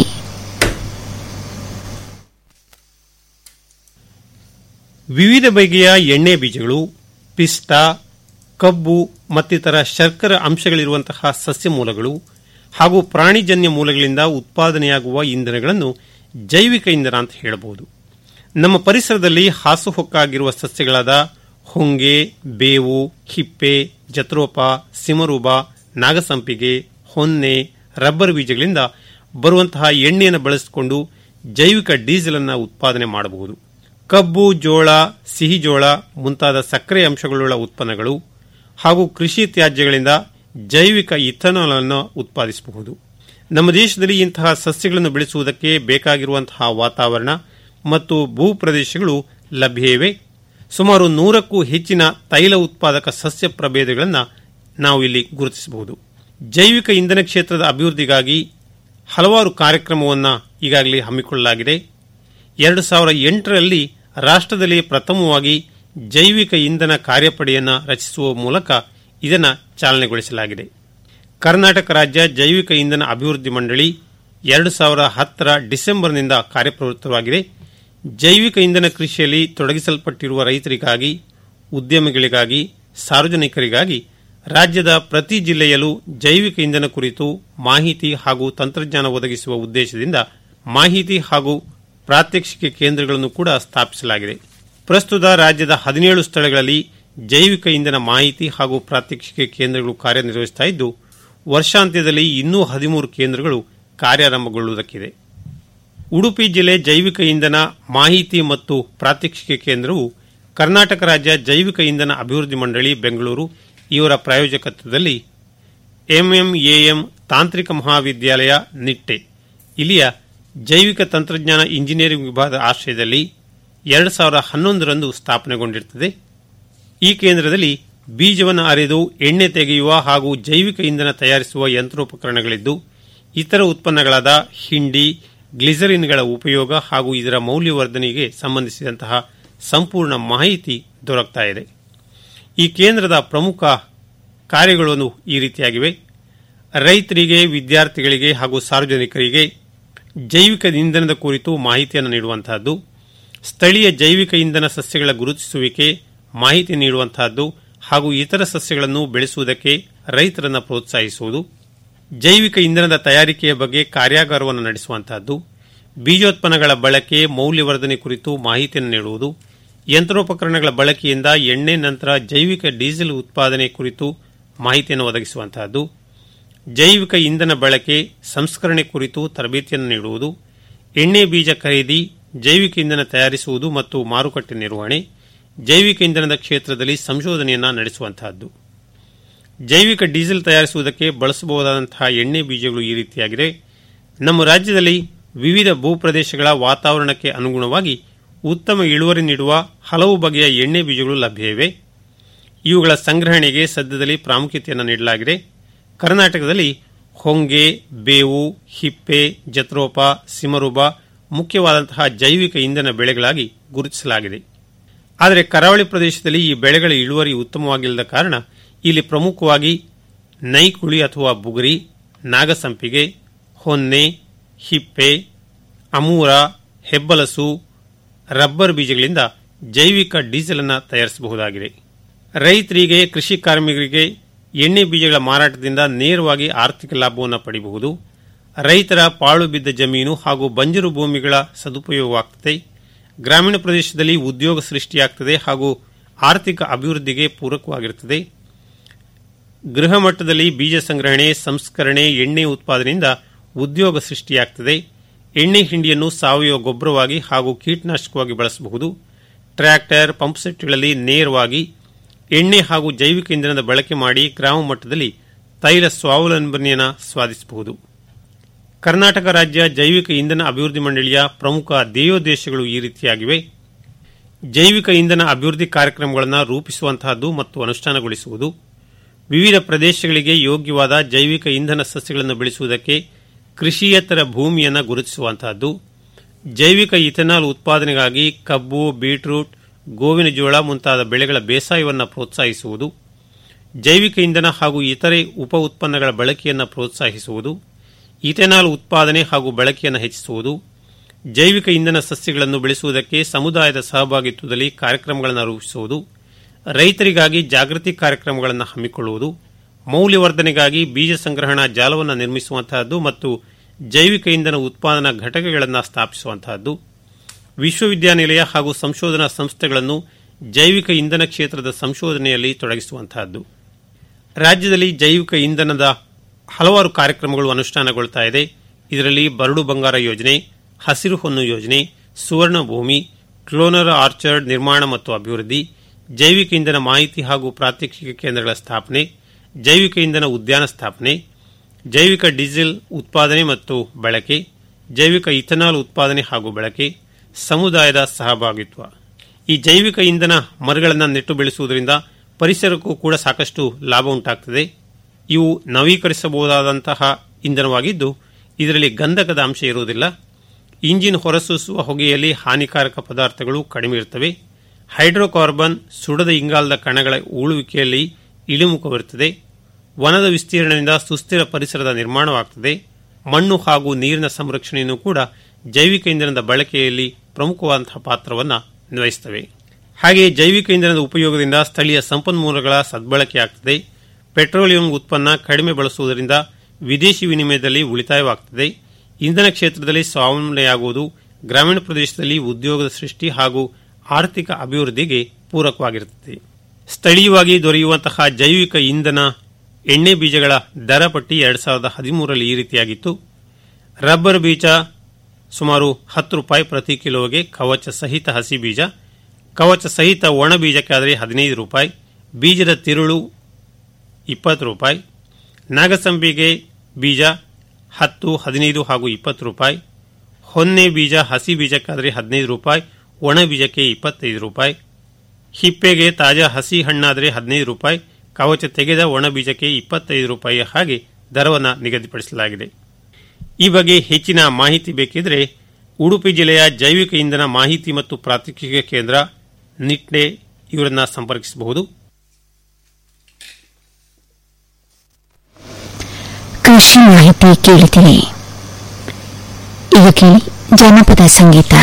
ವಿವಿಧ ಬಗೆಯ ಎಣ್ಣೆ ಬೀಜಗಳು ಪಿಸ್ತಾ ಕಬ್ಬು ಮತ್ತಿತರ ಶರ್ಕರ ಅಂಶಗಳಿರುವಂತಹ ಸಸ್ಯ ಮೂಲಗಳು ಹಾಗೂ ಪ್ರಾಣಿಜನ್ಯ ಮೂಲಗಳಿಂದ ಉತ್ಪಾದನೆಯಾಗುವ ಇಂಧನಗಳನ್ನು ಜೈವಿಕ ಇಂಧನ ಅಂತ ಹೇಳಬಹುದು ನಮ್ಮ ಪರಿಸರದಲ್ಲಿ ಹಾಸುಹೊಕ್ಕಾಗಿರುವ ಸಸ್ಯಗಳಾದ ಹೊಂಗೆ ಬೇವು ಹಿಪ್ಪೆ ಜತ್ರೋಪ ಸಿಮರೂಬ ನಾಗಸಂಪಿಗೆ ಹೊನ್ನೆ ರಬ್ಬರ್ ಬೀಜಗಳಿಂದ ಬರುವಂತಹ ಎಣ್ಣೆಯನ್ನು ಬಳಸಿಕೊಂಡು ಜೈವಿಕ ಡೀಸೆಲ್ ಅನ್ನು ಉತ್ಪಾದನೆ ಮಾಡಬಹುದು ಕಬ್ಬು ಜೋಳ ಸಿಹಿ ಜೋಳ ಮುಂತಾದ ಸಕ್ಕರೆ ಅಂಶಗಳುಳ್ಳ ಉತ್ಪನ್ನಗಳು ಹಾಗೂ ಕೃಷಿ ತ್ಯಾಜ್ಯಗಳಿಂದ ಜೈವಿಕ ಇಥನಾಲ್ ಅನ್ನು ಉತ್ಪಾದಿಸಬಹುದು ನಮ್ಮ ದೇಶದಲ್ಲಿ ಇಂತಹ ಸಸ್ಯಗಳನ್ನು ಬೆಳೆಸುವುದಕ್ಕೆ ಬೇಕಾಗಿರುವಂತಹ ವಾತಾವರಣ ಮತ್ತು ಭೂ ಪ್ರದೇಶಗಳು ಲಭ್ಯ ಇವೆ ಸುಮಾರು ನೂರಕ್ಕೂ ಹೆಚ್ಚಿನ ತೈಲ ಉತ್ಪಾದಕ ಸಸ್ಯ ಪ್ರಭೇದಗಳನ್ನು ನಾವು ಇಲ್ಲಿ ಗುರುತಿಸಬಹುದು ಜೈವಿಕ ಇಂಧನ ಕ್ಷೇತ್ರದ ಅಭಿವೃದ್ಧಿಗಾಗಿ ಹಲವಾರು ಕಾರ್ಯಕ್ರಮವನ್ನು ಈಗಾಗಲೇ ಹಮ್ಮಿಕೊಳ್ಳಲಾಗಿದೆ ಎರಡು ಸಾವಿರ ಎಂಟರಲ್ಲಿ ರಾಷ್ಟ್ರದಲ್ಲಿ ಪ್ರಥಮವಾಗಿ ಜೈವಿಕ ಇಂಧನ ಕಾರ್ಯಪಡೆಯನ್ನು ರಚಿಸುವ ಮೂಲಕ ಇದನ್ನು ಚಾಲನೆಗೊಳಿಸಲಾಗಿದೆ ಕರ್ನಾಟಕ ರಾಜ್ಯ ಜೈವಿಕ ಇಂಧನ ಅಭಿವೃದ್ಧಿ ಮಂಡಳಿ ಎರಡು ಸಾವಿರ ಹತ್ತರ ಡಿಸೆಂಬರ್ನಿಂದ ಕಾರ್ಯಪ್ರವೃತ್ತವಾಗಿದೆ ಜೈವಿಕ ಇಂಧನ ಕೃಷಿಯಲ್ಲಿ ತೊಡಗಿಸಲ್ಪಟ್ಟಿರುವ ರೈತರಿಗಾಗಿ ಉದ್ಯಮಿಗಳಿಗಾಗಿ ಸಾರ್ವಜನಿಕರಿಗಾಗಿ ರಾಜ್ಯದ ಪ್ರತಿ ಜಿಲ್ಲೆಯಲ್ಲೂ ಜೈವಿಕ ಇಂಧನ ಕುರಿತು ಮಾಹಿತಿ ಹಾಗೂ ತಂತ್ರಜ್ಞಾನ ಒದಗಿಸುವ ಉದ್ದೇಶದಿಂದ ಮಾಹಿತಿ ಹಾಗೂ ಪ್ರಾತ್ಯಕ್ಷಿಕೆ ಕೇಂದ್ರಗಳನ್ನು ಕೂಡ ಸ್ಥಾಪಿಸಲಾಗಿದೆ ಪ್ರಸ್ತುತ ರಾಜ್ಯದ ಹದಿನೇಳು ಸ್ಥಳಗಳಲ್ಲಿ ಜೈವಿಕ ಇಂಧನ ಮಾಹಿತಿ ಹಾಗೂ ಪ್ರಾತ್ಯಕ್ಷಿಕೆ ಕೇಂದ್ರಗಳು ಕಾರ್ಯನಿರ್ವಹಿಸುತ್ತಾ ಇದ್ದು ವರ್ಷಾಂತ್ಯದಲ್ಲಿ ಇನ್ನೂ ಹದಿಮೂರು ಕೇಂದ್ರಗಳು ಕಾರ್ಯಾರಂಭಗೊಳ್ಳುವುದಕ್ಕಿದೆ ಉಡುಪಿ ಜಿಲ್ಲೆ ಜೈವಿಕ ಇಂಧನ ಮಾಹಿತಿ ಮತ್ತು ಪ್ರಾತ್ಯಕ್ಷಿಕೆ ಕೇಂದ್ರವು ಕರ್ನಾಟಕ ರಾಜ್ಯ ಜೈವಿಕ ಇಂಧನ ಅಭಿವೃದ್ಧಿ ಮಂಡಳಿ ಬೆಂಗಳೂರು ಇವರ ಪ್ರಾಯೋಜಕತ್ವದಲ್ಲಿ ಎಂಎಂಎಎಂ ತಾಂತ್ರಿಕ ಮಹಾವಿದ್ಯಾಲಯ ನಿಟ್ಟೆ ಇಲ್ಲಿಯ ಜೈವಿಕ ತಂತ್ರಜ್ಞಾನ ಇಂಜಿನಿಯರಿಂಗ್ ವಿಭಾಗದ ಆಶ್ರಯದಲ್ಲಿ ಎರಡು ಸಾವಿರದ ಹನ್ನೊಂದರಂದು ಸ್ಥಾಪನೆಗೊಂಡಿರುತ್ತದೆ ಈ ಕೇಂದ್ರದಲ್ಲಿ ಬೀಜವನ್ನು ಅರೆದು ಎಣ್ಣೆ ತೆಗೆಯುವ ಹಾಗೂ ಜೈವಿಕ ಇಂಧನ ತಯಾರಿಸುವ ಯಂತ್ರೋಪಕರಣಗಳಿದ್ದು ಇತರ ಉತ್ಪನ್ನಗಳಾದ ಹಿಂಡಿ ಗ್ಲಿಸರಿನ್ಗಳ ಉಪಯೋಗ ಹಾಗೂ ಇದರ ಮೌಲ್ಯವರ್ಧನೆಗೆ ಸಂಬಂಧಿಸಿದಂತಹ ಸಂಪೂರ್ಣ ಮಾಹಿತಿ ದೊರಕ್ತಾ ಇದೆ ಈ ಕೇಂದ್ರದ ಪ್ರಮುಖ ಕಾರ್ಯಗಳನ್ನು ಈ ರೀತಿಯಾಗಿವೆ ರೈತರಿಗೆ ವಿದ್ಯಾರ್ಥಿಗಳಿಗೆ ಹಾಗೂ ಸಾರ್ವಜನಿಕರಿಗೆ ಜೈವಿಕ ಇಂಧನದ ಕುರಿತು ಮಾಹಿತಿಯನ್ನು ನೀಡುವಂತಹದ್ದು ಸ್ಥಳೀಯ ಜೈವಿಕ ಇಂಧನ ಸಸ್ಯಗಳ ಗುರುತಿಸುವಿಕೆ ಮಾಹಿತಿ ನೀಡುವಂತಹದ್ದು ಹಾಗೂ ಇತರ ಸಸ್ಯಗಳನ್ನು ಬೆಳೆಸುವುದಕ್ಕೆ ರೈತರನ್ನು ಪ್ರೋತ್ಸಾಹಿಸುವುದು ಜೈವಿಕ ಇಂಧನದ ತಯಾರಿಕೆಯ ಬಗ್ಗೆ ಕಾರ್ಯಾಗಾರವನ್ನು ನಡೆಸುವಂತಹದ್ದು ಬೀಜೋತ್ಪನ್ನಗಳ ಬಳಕೆ ಮೌಲ್ಯವರ್ಧನೆ ಕುರಿತು ಮಾಹಿತಿಯನ್ನು ನೀಡುವುದು ಯಂತ್ರೋಪಕರಣಗಳ ಬಳಕೆಯಿಂದ ಎಣ್ಣೆ ನಂತರ ಜೈವಿಕ ಡೀಸೆಲ್ ಉತ್ಪಾದನೆ ಕುರಿತು ಮಾಹಿತಿಯನ್ನು ಒದಗಿಸುವಂತಹದ್ದು ಜೈವಿಕ ಇಂಧನ ಬಳಕೆ ಸಂಸ್ಕರಣೆ ಕುರಿತು ತರಬೇತಿಯನ್ನು ನೀಡುವುದು ಎಣ್ಣೆ ಬೀಜ ಖರೀದಿ ಜೈವಿಕ ಇಂಧನ ತಯಾರಿಸುವುದು ಮತ್ತು ಮಾರುಕಟ್ಟೆ ನಿರ್ವಹಣೆ ಜೈವಿಕ ಇಂಧನದ ಕ್ಷೇತ್ರದಲ್ಲಿ ಸಂಶೋಧನೆಯನ್ನು ನಡೆಸುವಂತಹದ್ದು ಜೈವಿಕ ಡೀಸೆಲ್ ತಯಾರಿಸುವುದಕ್ಕೆ ಬಳಸಬಹುದಾದಂತಹ ಎಣ್ಣೆ ಬೀಜಗಳು ಈ ರೀತಿಯಾಗಿದೆ ನಮ್ಮ ರಾಜ್ಯದಲ್ಲಿ ವಿವಿಧ ಭೂಪ್ರದೇಶಗಳ ವಾತಾವರಣಕ್ಕೆ ಅನುಗುಣವಾಗಿ ಉತ್ತಮ ಇಳುವರಿ ನೀಡುವ ಹಲವು ಬಗೆಯ ಎಣ್ಣೆ ಬೀಜಗಳು ಲಭ್ಯ ಇವೆ ಇವುಗಳ ಸಂಗ್ರಹಣೆಗೆ ಸದ್ಯದಲ್ಲಿ ಪ್ರಾಮುಖ್ಯತೆಯನ್ನು ನೀಡಲಾಗಿದೆ ಕರ್ನಾಟಕದಲ್ಲಿ ಹೊಂಗೆ ಬೇವು ಹಿಪ್ಪೆ ಜತ್ರೋಪ ಸಿಮರುಬ ಮುಖ್ಯವಾದಂತಹ ಜೈವಿಕ ಇಂಧನ ಬೆಳೆಗಳಾಗಿ ಗುರುತಿಸಲಾಗಿದೆ ಆದರೆ ಕರಾವಳಿ ಪ್ರದೇಶದಲ್ಲಿ ಈ ಬೆಳೆಗಳ ಇಳುವರಿ ಉತ್ತಮವಾಗಿಲ್ಲದ ಕಾರಣ ಇಲ್ಲಿ ಪ್ರಮುಖವಾಗಿ ನೈಕುಳಿ ಅಥವಾ ಬುಗುರಿ ನಾಗಸಂಪಿಗೆ ಹೊನ್ನೆ ಹಿಪ್ಪೆ ಅಮೂರ ಹೆಬ್ಬಲಸು ರಬ್ಬರ್ ಬೀಜಗಳಿಂದ ಜೈವಿಕ ಡೀಸೆಲ್ ಅನ್ನು ತಯಾರಿಸಬಹುದಾಗಿದೆ ರೈತರಿಗೆ ಕೃಷಿ ಕಾರ್ಮಿಕರಿಗೆ ಎಣ್ಣೆ ಬೀಜಗಳ ಮಾರಾಟದಿಂದ ನೇರವಾಗಿ ಆರ್ಥಿಕ ಲಾಭವನ್ನು ಪಡೆಯಬಹುದು ರೈತರ ಪಾಳು ಬಿದ್ದ ಜಮೀನು ಹಾಗೂ ಬಂಜರು ಭೂಮಿಗಳ ಸದುಪಯೋಗವಾಗುತ್ತದೆ ಗ್ರಾಮೀಣ ಪ್ರದೇಶದಲ್ಲಿ ಉದ್ಯೋಗ ಸೃಷ್ಟಿಯಾಗುತ್ತದೆ ಹಾಗೂ ಆರ್ಥಿಕ ಅಭಿವೃದ್ಧಿಗೆ ಪೂರಕವಾಗಿರುತ್ತದೆ ಗೃಹ ಮಟ್ಟದಲ್ಲಿ ಬೀಜ ಸಂಗ್ರಹಣೆ ಸಂಸ್ಕರಣೆ ಎಣ್ಣೆ ಉತ್ಪಾದನೆಯಿಂದ ಉದ್ಯೋಗ ಸೃಷ್ಟಿಯಾಗುತ್ತದೆ ಎಣ್ಣೆ ಹಿಂಡಿಯನ್ನು ಸಾವಯವ ಗೊಬ್ಬರವಾಗಿ ಹಾಗೂ ಕೀಟನಾಶಕವಾಗಿ ಬಳಸಬಹುದು ಟ್ರ್ಯಾಕ್ಟರ್ ಪಂಪ್ಸೆಟ್ಗಳಲ್ಲಿ ನೇರವಾಗಿ ಎಣ್ಣೆ ಹಾಗೂ ಜೈವಿಕ ಇಂಧನದ ಬಳಕೆ ಮಾಡಿ ಗ್ರಾಮ ಮಟ್ಟದಲ್ಲಿ ತೈಲ ಸ್ವಾವಲಂಬನೆಯನ್ನು ಸಾಧಿಸಬಹುದು ಕರ್ನಾಟಕ ರಾಜ್ಯ ಜೈವಿಕ ಇಂಧನ ಅಭಿವೃದ್ಧಿ ಮಂಡಳಿಯ ಪ್ರಮುಖ ಧ್ಯೇಯೋದ್ದೇಶಗಳು ಈ ರೀತಿಯಾಗಿವೆ ಜೈವಿಕ ಇಂಧನ ಅಭಿವೃದ್ಧಿ ಕಾರ್ಯಕ್ರಮಗಳನ್ನು ರೂಪಿಸುವಂತಹದ್ದು ಮತ್ತು ಅನುಷ್ಠಾನಗೊಳಿಸುವುದು ವಿವಿಧ ಪ್ರದೇಶಗಳಿಗೆ ಯೋಗ್ಯವಾದ ಜೈವಿಕ ಇಂಧನ ಸಸ್ಯಗಳನ್ನು ಬೆಳೆಸುವುದಕ್ಕೆ ಕೃಷಿಯೇತರ ಭೂಮಿಯನ್ನು ಗುರುತಿಸುವಂತಹದ್ದು ಜೈವಿಕ ಇಥೆನಾಲ್ ಉತ್ಪಾದನೆಗಾಗಿ ಕಬ್ಬು ಬೀಟ್ರೂಟ್ ಗೋವಿನ ಜೋಳ ಮುಂತಾದ ಬೆಳೆಗಳ ಬೇಸಾಯವನ್ನು ಪ್ರೋತ್ಸಾಹಿಸುವುದು ಜೈವಿಕ ಇಂಧನ ಹಾಗೂ ಇತರೆ ಉಪ ಉತ್ಪನ್ನಗಳ ಬಳಕೆಯನ್ನು ಪ್ರೋತ್ಸಾಹಿಸುವುದು ಇಥೆನಾಲ್ ಉತ್ಪಾದನೆ ಹಾಗೂ ಬಳಕೆಯನ್ನು ಹೆಚ್ಚಿಸುವುದು ಜೈವಿಕ ಇಂಧನ ಸಸ್ಯಗಳನ್ನು ಬೆಳೆಸುವುದಕ್ಕೆ ಸಮುದಾಯದ ಸಹಭಾಗಿತ್ವದಲ್ಲಿ ಕಾರ್ಯಕ್ರಮಗಳನ್ನು ರೂಪಿಸುವುದು ರೈತರಿಗಾಗಿ ಜಾಗೃತಿ ಕಾರ್ಯಕ್ರಮಗಳನ್ನು ಹಮ್ಮಿಕೊಳ್ಳುವುದು ಮೌಲ್ಯವರ್ಧನೆಗಾಗಿ ಬೀಜ ಸಂಗ್ರಹಣಾ ಜಾಲವನ್ನು ನಿರ್ಮಿಸುವಂತಹದ್ದು ಮತ್ತು ಜೈವಿಕ ಇಂಧನ ಉತ್ಪಾದನಾ ಘಟಕಗಳನ್ನು ಸ್ಥಾಪಿಸುವಂತಹದ್ದು ವಿಶ್ವವಿದ್ಯಾನಿಲಯ ಹಾಗೂ ಸಂಶೋಧನಾ ಸಂಸ್ಥೆಗಳನ್ನು ಜೈವಿಕ ಇಂಧನ ಕ್ಷೇತ್ರದ ಸಂಶೋಧನೆಯಲ್ಲಿ ತೊಡಗಿಸುವಂತಹದ್ದು ರಾಜ್ಯದಲ್ಲಿ ಜೈವಿಕ ಇಂಧನದ ಹಲವಾರು ಕಾರ್ಯಕ್ರಮಗಳು ಅನುಷ್ಠಾನಗೊಳ್ತಾ ಇದೆ ಇದರಲ್ಲಿ ಬರಡು ಬಂಗಾರ ಯೋಜನೆ ಹಸಿರು ಹೊನ್ನು ಯೋಜನೆ ಸುವರ್ಣ ಭೂಮಿ ಕ್ಲೋನರ್ ಆರ್ಚರ್ಡ್ ನಿರ್ಮಾಣ ಮತ್ತು ಅಭಿವೃದ್ಧಿ ಜೈವಿಕ ಇಂಧನ ಮಾಹಿತಿ ಹಾಗೂ ಪ್ರಾತ್ಯಕ್ಷಿಕ ಕೇಂದ್ರಗಳ ಸ್ಥಾಪನೆ ಜೈವಿಕ ಇಂಧನ ಉದ್ಯಾನ ಸ್ಥಾಪನೆ ಜೈವಿಕ ಡೀಸೆಲ್ ಉತ್ಪಾದನೆ ಮತ್ತು ಬಳಕೆ ಜೈವಿಕ ಇಥನಾಲ್ ಉತ್ಪಾದನೆ ಹಾಗೂ ಬಳಕೆ ಸಮುದಾಯದ ಸಹಭಾಗಿತ್ವ ಈ ಜೈವಿಕ ಇಂಧನ ಮರಗಳನ್ನು ನೆಟ್ಟು ಬೆಳೆಸುವುದರಿಂದ ಪರಿಸರಕ್ಕೂ ಕೂಡ ಸಾಕಷ್ಟು ಲಾಭ ಉಂಟಾಗ್ತದೆ ಇವು ನವೀಕರಿಸಬಹುದಾದಂತಹ ಇಂಧನವಾಗಿದ್ದು ಇದರಲ್ಲಿ ಗಂಧಕದ ಅಂಶ ಇರುವುದಿಲ್ಲ ಇಂಜಿನ್ ಹೊರಸೂಸುವ ಹೊಗೆಯಲ್ಲಿ ಹಾನಿಕಾರಕ ಪದಾರ್ಥಗಳು ಕಡಿಮೆ ಇರುತ್ತವೆ ಹೈಡ್ರೋಕಾರ್ಬನ್ ಸುಡದ ಇಂಗಾಲದ ಕಣಗಳ ಉಳುವಿಕೆಯಲ್ಲಿ ಇಳಿಮುಖವಿರುತ್ತದೆ ವನದ ವಿಸ್ತೀರ್ಣದಿಂದ ಸುಸ್ಥಿರ ಪರಿಸರದ ನಿರ್ಮಾಣವಾಗುತ್ತದೆ ಮಣ್ಣು ಹಾಗೂ ನೀರಿನ ಸಂರಕ್ಷಣೆಯನ್ನು ಕೂಡ ಜೈವಿಕ ಇಂಧನದ ಬಳಕೆಯಲ್ಲಿ ಪ್ರಮುಖವಾದಂತಹ ಪಾತ್ರವನ್ನು ನಿರ್ವಹಿಸುತ್ತವೆ ಹಾಗೆಯೇ ಜೈವಿಕ ಇಂಧನದ ಉಪಯೋಗದಿಂದ ಸ್ಥಳೀಯ ಸಂಪನ್ಮೂಲಗಳ ಸದ್ಬಳಕೆಯಾಗುತ್ತದೆ ಪೆಟ್ರೋಲಿಯಂ ಉತ್ಪನ್ನ ಕಡಿಮೆ ಬಳಸುವುದರಿಂದ ವಿದೇಶಿ ವಿನಿಮಯದಲ್ಲಿ ಉಳಿತಾಯವಾಗುತ್ತದೆ ಇಂಧನ ಕ್ಷೇತ್ರದಲ್ಲಿ ಸ್ವಾವಲಂಬನೆಯಾಗುವುದು ಗ್ರಾಮೀಣ ಪ್ರದೇಶದಲ್ಲಿ ಉದ್ಯೋಗದ ಸೃಷ್ಟಿ ಹಾಗೂ ಆರ್ಥಿಕ ಅಭಿವೃದ್ಧಿಗೆ ಪೂರಕವಾಗಿರುತ್ತದೆ ಸ್ಥಳೀಯವಾಗಿ ದೊರೆಯುವಂತಹ ಜೈವಿಕ ಇಂಧನ ಎಣ್ಣೆ ಬೀಜಗಳ ದರ ಪಟ್ಟಿ ಎರಡ್ ಸಾವಿರದ ಹದಿಮೂರರಲ್ಲಿ ಈ ರೀತಿಯಾಗಿತ್ತು ರಬ್ಬರ್ ಬೀಜ ಸುಮಾರು ಹತ್ತು ರೂಪಾಯಿ ಪ್ರತಿ ಕಿಲೋಗೆ ಕವಚ ಸಹಿತ ಹಸಿ ಬೀಜ ಕವಚ ಸಹಿತ ಒಣ ಬೀಜಕ್ಕಾದರೆ ಹದಿನೈದು ರೂಪಾಯಿ ಬೀಜದ ತಿರುಳು ಇಪ್ಪತ್ತು ರೂಪಾಯಿ ನಾಗಸಂಬಿಗೆ ಬೀಜ ಹತ್ತು ಹದಿನೈದು ಹಾಗೂ ಇಪ್ಪತ್ತು ರೂಪಾಯಿ ಹೊನ್ನೆ ಬೀಜ ಹಸಿ ಬೀಜಕ್ಕಾದರೆ ಹದಿನೈದು ರೂಪಾಯಿ ಒಣ ಬೀಜಕ್ಕೆ ಇಪ್ಪತ್ತೈದು ರೂಪಾಯಿ ಹಿಪ್ಪೆಗೆ ತಾಜಾ ಹಸಿ ಹಣ್ಣಾದರೆ ಹದಿನೈದು ರೂಪಾಯಿ ಕವಚ ತೆಗೆದ ಒಣ ಬೀಜಕ್ಕೆ ಇಪ್ಪತ್ತೈದು ರೂಪಾಯಿ ಹಾಗೆ ದರವನ್ನು ನಿಗದಿಪಡಿಸಲಾಗಿದೆ ಈ ಬಗ್ಗೆ ಹೆಚ್ಚಿನ ಮಾಹಿತಿ ಬೇಕಿದ್ರೆ ಉಡುಪಿ ಜಿಲ್ಲೆಯ ಜೈವಿಕ ಇಂಧನ ಮಾಹಿತಿ ಮತ್ತು ಪ್ರಾತ್ಯಕ್ಷಿಕ ಕೇಂದ್ರ ನಿಟ್ನೆ ಇವರನ್ನ ಸಂಪರ್ಕಿಸಬಹುದು ಕೃಷಿ ಮಾಹಿತಿ ಕೇಳಿದಿರಿ ಈಗ ಕೇಳಿ ಜನಪದ ಸಂಗೀತ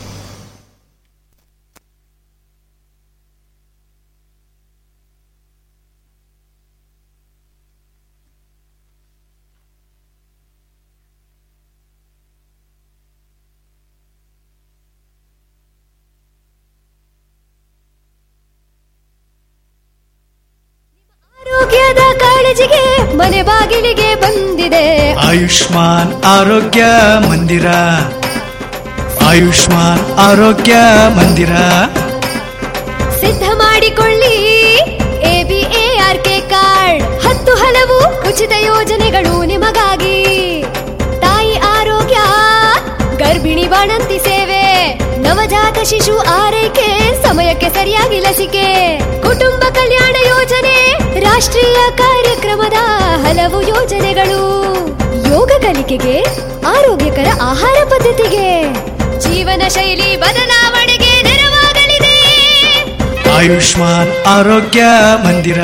ಆರೋಗ್ಯದ ಕಾಳಜಿಗೆ ಮನೆ ಬಾಗಿಲಿಗೆ ಬಂದಿದೆ ಆಯುಷ್ಮಾನ್ ಆರೋಗ್ಯ ಮಂದಿರ ಆಯುಷ್ಮಾನ್ ಆರೋಗ್ಯ ಮಂದಿರ ಸಿದ್ಧ ಮಾಡಿಕೊಳ್ಳಿ ಎಬಿಎಆರ್ ಕೆ ಕಾರ್ಡ್ ಹತ್ತು ಹಲವು ಉಚಿತ ಯೋಜನೆಗಳು ನಿಮಗಾಗಿ ತಾಯಿ ಆರೋಗ್ಯ ಗರ್ಭಿಣಿ ಬಾಣಂತಿ ಸೇವೆ ನವಜಾತ ಶಿಶು ಆರೈಕೆ ಸಮಯಕ್ಕೆ ಸರಿಯಾಗಿ ಲಸಿಕೆ ಕುಟುಂಬ ಕಲ್ಯಾಣ ಯೋಜನೆ ರಾಷ್ಟ್ರೀಯ ಕಾರ್ಯಕ್ರಮದ ಹಲವು ಯೋಜನೆಗಳು ಯೋಗ ಕಲಿಕೆಗೆ ಆರೋಗ್ಯಕರ ಆಹಾರ ಪದ್ಧತಿಗೆ ಜೀವನ ಶೈಲಿ ಬದಲಾವಣೆಗೆ ನೆರವಾಗಲಿದೆ ಆಯುಷ್ಮಾನ್ ಆರೋಗ್ಯ ಮಂದಿರ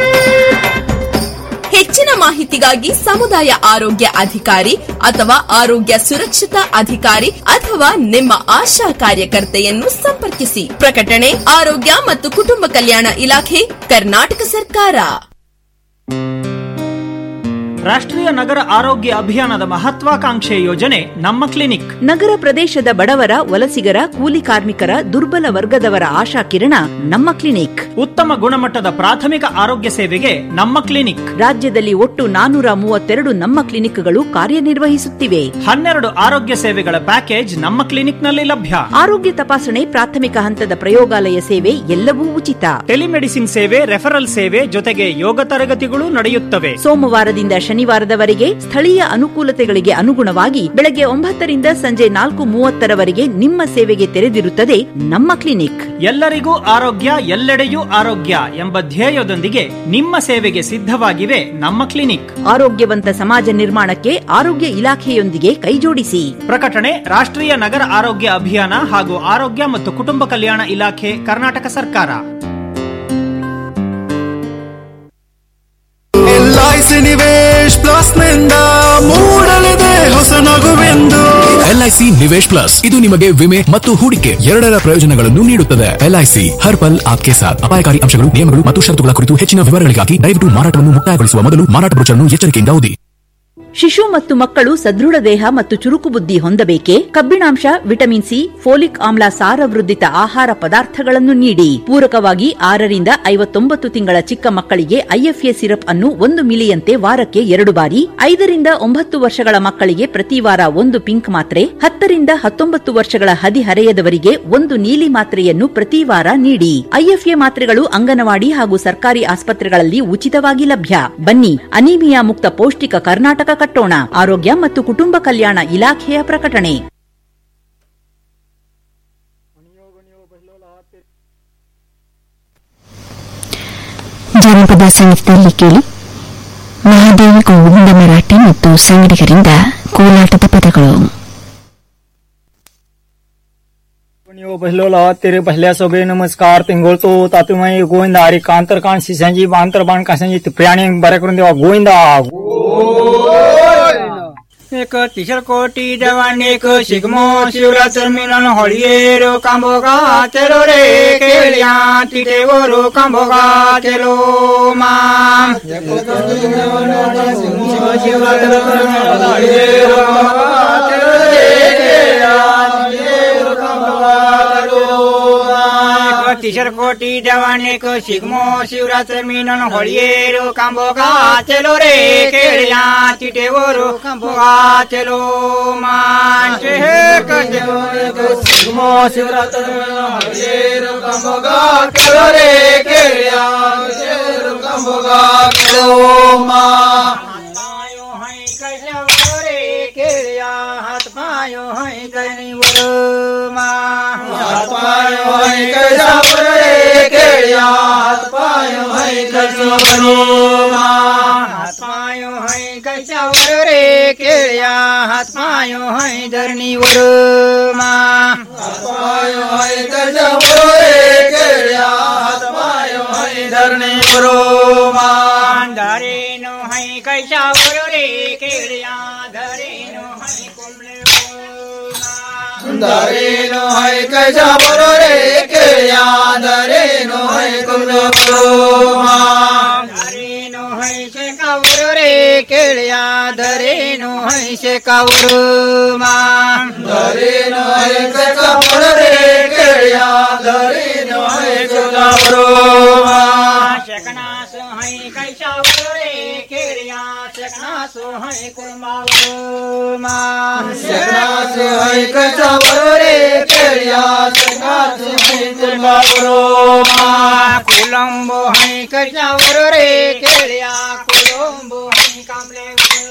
ಹೆಚ್ಚಿನ ಮಾಹಿತಿಗಾಗಿ ಸಮುದಾಯ ಆರೋಗ್ಯ ಅಧಿಕಾರಿ ಅಥವಾ ಆರೋಗ್ಯ ಸುರಕ್ಷತಾ ಅಧಿಕಾರಿ ಅಥವಾ ನಿಮ್ಮ ಆಶಾ ಕಾರ್ಯಕರ್ತೆಯನ್ನು ಸಂಪರ್ಕಿಸಿ ಪ್ರಕಟಣೆ ಆರೋಗ್ಯ ಮತ್ತು ಕುಟುಂಬ ಕಲ್ಯಾಣ ಇಲಾಖೆ ಕರ್ನಾಟಕ ಸರ್ಕಾರ ರಾಷ್ಟ್ರೀಯ ನಗರ ಆರೋಗ್ಯ ಅಭಿಯಾನದ ಮಹತ್ವಾಕಾಂಕ್ಷೆ ಯೋಜನೆ ನಮ್ಮ ಕ್ಲಿನಿಕ್ ನಗರ ಪ್ರದೇಶದ ಬಡವರ ವಲಸಿಗರ ಕೂಲಿ ಕಾರ್ಮಿಕರ ದುರ್ಬಲ ವರ್ಗದವರ ಆಶಾ ಕಿರಣ ನಮ್ಮ ಕ್ಲಿನಿಕ್ ಉತ್ತಮ ಗುಣಮಟ್ಟದ ಪ್ರಾಥಮಿಕ ಆರೋಗ್ಯ ಸೇವೆಗೆ ನಮ್ಮ ಕ್ಲಿನಿಕ್ ರಾಜ್ಯದಲ್ಲಿ ಒಟ್ಟು ನಾನೂರ ಮೂವತ್ತೆರಡು ನಮ್ಮ ಕ್ಲಿನಿಕ್ಗಳು ಕಾರ್ಯನಿರ್ವಹಿಸುತ್ತಿವೆ ಹನ್ನೆರಡು ಆರೋಗ್ಯ ಸೇವೆಗಳ ಪ್ಯಾಕೇಜ್ ನಮ್ಮ ಕ್ಲಿನಿಕ್ನಲ್ಲಿ ಲಭ್ಯ ಆರೋಗ್ಯ ತಪಾಸಣೆ ಪ್ರಾಥಮಿಕ ಹಂತದ ಪ್ರಯೋಗಾಲಯ ಸೇವೆ ಎಲ್ಲವೂ ಉಚಿತ ಟೆಲಿಮೆಡಿಸಿನ್ ಸೇವೆ ರೆಫರಲ್ ಸೇವೆ ಜೊತೆಗೆ ಯೋಗ ತರಗತಿಗಳು ನಡೆಯುತ್ತವೆ ಸೋಮವಾರದಿಂದ ಶನಿವಾರದವರೆಗೆ ಸ್ಥಳೀಯ ಅನುಕೂಲತೆಗಳಿಗೆ ಅನುಗುಣವಾಗಿ ಬೆಳಗ್ಗೆ ಒಂಬತ್ತರಿಂದ ಸಂಜೆ ನಾಲ್ಕು ಮೂವತ್ತರವರೆಗೆ ನಿಮ್ಮ ಸೇವೆಗೆ ತೆರೆದಿರುತ್ತದೆ ನಮ್ಮ ಕ್ಲಿನಿಕ್ ಎಲ್ಲರಿಗೂ ಆರೋಗ್ಯ ಎಲ್ಲೆಡೆಯೂ ಆರೋಗ್ಯ ಎಂಬ ಧ್ಯೇಯದೊಂದಿಗೆ ನಿಮ್ಮ ಸೇವೆಗೆ ಸಿದ್ಧವಾಗಿವೆ ನಮ್ಮ ಕ್ಲಿನಿಕ್ ಆರೋಗ್ಯವಂತ ಸಮಾಜ ನಿರ್ಮಾಣಕ್ಕೆ ಆರೋಗ್ಯ ಇಲಾಖೆಯೊಂದಿಗೆ ಕೈಜೋಡಿಸಿ ಪ್ರಕಟಣೆ ರಾಷ್ಟ್ರೀಯ ನಗರ ಆರೋಗ್ಯ ಅಭಿಯಾನ ಹಾಗೂ ಆರೋಗ್ಯ ಮತ್ತು ಕುಟುಂಬ ಕಲ್ಯಾಣ ಇಲಾಖೆ ಕರ್ನಾಟಕ ಸರ್ಕಾರ ಎಲ್ಐಸಿ ನಿವೇಶ್ ಪ್ಲಸ್ ನಿಂದ ಮೂಡಲಿದೆ ಹೊಸ ನಗುವೆಂದು ಎಲ್ಐಸಿ ನಿವೇಶ್ ಪ್ಲಸ್ ಇದು ನಿಮಗೆ ವಿಮೆ ಮತ್ತು ಹೂಡಿಕೆ ಎರಡರ ಪ್ರಯೋಜನಗಳನ್ನು ನೀಡುತ್ತದೆ ಎಲ್ಐಸಿ ಹರ್ ಪಲ್ ಆಪ್ಕೆ ಸಾಥ್ ಅಪಾಯಕಾರಿ ಅಂಶಗಳು ನಿಯಮಗಳು ಮತ್ತು ಷರತ್ತುಗಳ ಕುರಿತು ಹೆಚ್ಚಿನ ವಿವರಗಳಿಗಾಗಿ ದಯವಿಟ್ಟು ಮಾರಾಟವನ್ನು ಮುಕ್ತಾಯಗೊಳಿಸುವ ಮೊದಲು ಮಾರಾಟ ಬ್ರೋಚರ್ನ್ನು ಎಚ್ಚರಿಕೆಯಿಂದ ಓದಿ ಶಿಶು ಮತ್ತು ಮಕ್ಕಳು ಸದೃಢ ದೇಹ ಮತ್ತು ಚುರುಕು ಬುದ್ಧಿ ಹೊಂದಬೇಕೆ ಕಬ್ಬಿಣಾಂಶ ವಿಟಮಿನ್ ಸಿ ಫೋಲಿಕ್ ಆಮ್ಲ ಸಾರವೃದ್ಧಿತ ಆಹಾರ ಪದಾರ್ಥಗಳನ್ನು ನೀಡಿ ಪೂರಕವಾಗಿ ಆರರಿಂದ ಐವತ್ತೊಂಬತ್ತು ತಿಂಗಳ ಚಿಕ್ಕ ಮಕ್ಕಳಿಗೆ ಐಎಫ್ಎ ಸಿರಪ್ ಅನ್ನು ಒಂದು ಮಿಲಿಯಂತೆ ವಾರಕ್ಕೆ ಎರಡು ಬಾರಿ ಐದರಿಂದ ಒಂಬತ್ತು ವರ್ಷಗಳ ಮಕ್ಕಳಿಗೆ ಪ್ರತಿ ವಾರ ಒಂದು ಪಿಂಕ್ ಮಾತ್ರೆ ಹತ್ತರಿಂದ ಹತ್ತೊಂಬತ್ತು ವರ್ಷಗಳ ಹದಿಹರೆಯದವರಿಗೆ ಒಂದು ನೀಲಿ ಮಾತ್ರೆಯನ್ನು ಪ್ರತಿ ವಾರ ನೀಡಿ ಐಎಫ್ಎ ಮಾತ್ರೆಗಳು ಅಂಗನವಾಡಿ ಹಾಗೂ ಸರ್ಕಾರಿ ಆಸ್ಪತ್ರೆಗಳಲ್ಲಿ ಉಚಿತವಾಗಿ ಲಭ್ಯ ಬನ್ನಿ ಅನೀಮಿಯಾ ಮುಕ್ತ ಪೌಷ್ಟಿಕ ಕರ್ನಾಟಕ ಕಟ್ಟೋಣ ಆರೋಗ್ಯ ಮತ್ತು ಕುಟುಂಬ ಕಲ್ಯಾಣ ಇಲಾಖೆಯ ಪ್ರಕಟಣೆ ಜನಪದ ಸಂಗೀತದಲ್ಲಿ ಕೇಳಿ ಮಹಾದೇವಿ ಗೋವಿಂದ ಮರಾಠಿ ಮತ್ತು ಸಂಗಡಿಗರಿಂದ ಕೋಲಾಟದ ಪದಗಳು यो बहिलोला तेरे पहिल्या सोबे नमस्कार तिंगोळतो तातुमाई गोविंदा हरी कांतरकांत शिसांजी बांतरबाण कासांजी प्राणी बरे करून देवा गोविंदा एक तिसर कोटी जवान एक शिगमो शिवरात्र मिलन होळियेरो कांबोगा तेरो रे केळ्या तिथे वरो कांबोगा तेलो माम तिसर कोटी जवान एक शिगमो शिवरात्र मिलन होळियेरो कांबोगा तेलो रे केळ्या तिथे वरो कांबोगा तेलो मांचे शिगमो शिवरात्र मिलन होळियेरो कांबोगा तेलो रे केळ्या तिथे कांबोगा तेलो मा केळ्या हात पायो हय गणी मा हात पायो हय कैसा रे केळ्या हात पायो हय कैसा मा हात पायो हय कैसा रे केळ्या हात पायो हय धरणी मा हात पायो हय कैसा रे केळ्या हात पायो हय धरणी मा धरे नो हय कैसा रे केळ्या धरे नो हय कुंबळे धरेनो है कैसा बरो रे केळ्या धरेनो है कुमलो बरो धरेनो है शेकावर रे केळ्या धरेनो है शेकावर धरेनो है कैसा बरो रे केळ्या धरेनो है शेकावर शेकनास है कैसा बरो रे केळ्या शेकनास है कुंभावर शेकनास है कैसा बरो रे केळ्या शेकनास है कुंभावर कोलंबो है कैसा बरो रे केळ्या कोलंबो है कामले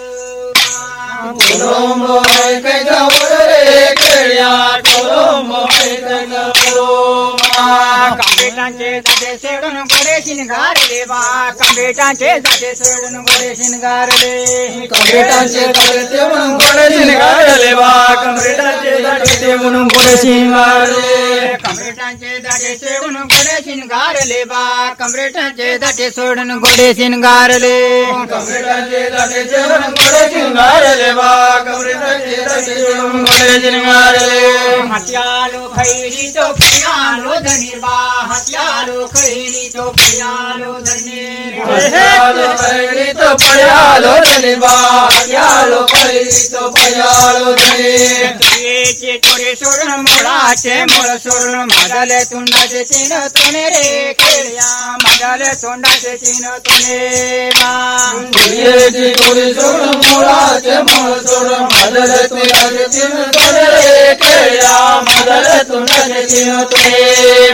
कोलंबो है कैसा बरो रे केळ्या कोलंबो है कैसा बरो कंबेटांचे जाते सोडून गोडे शिनगार रे बा कंबेटांचे जाते सोडून गोडे शिनगार रे कंबेटांचे जाते सोडून गोडे शिनगार रे बा कंबेटांचे जाते म्हणून गोडे शिनगार रे कंबेटांचे जाते सोडून गोडे शिनगार ले बा कंबेटांचे जाते सोडून गोडे शिनगार ले कंबेटांचे जाते सोडून गोडे शिनगार ले बा कंबेटांचे जाते सोडून गोडे शिनगार ले हत्यालो खैरी तो पियालो धनी बा हत्यालो खैरी तो पियालो धनी हत्यालो खैरी तो पियालो धनी बा हत्यालो खैरी तो पियालो धनी तुझे तोरे सोडून मुळाचे मुळ सोडून माझाले तोंडाचे तीन तुने रे खेळ्या माझाले तोंडाचे तीन तुने तुझे तोरे सोडून मुळाचे मुळ सोडून माझाले तोंडाचे तीन तुने रे खेळ्या माझाले तोंडाचे तीन तुने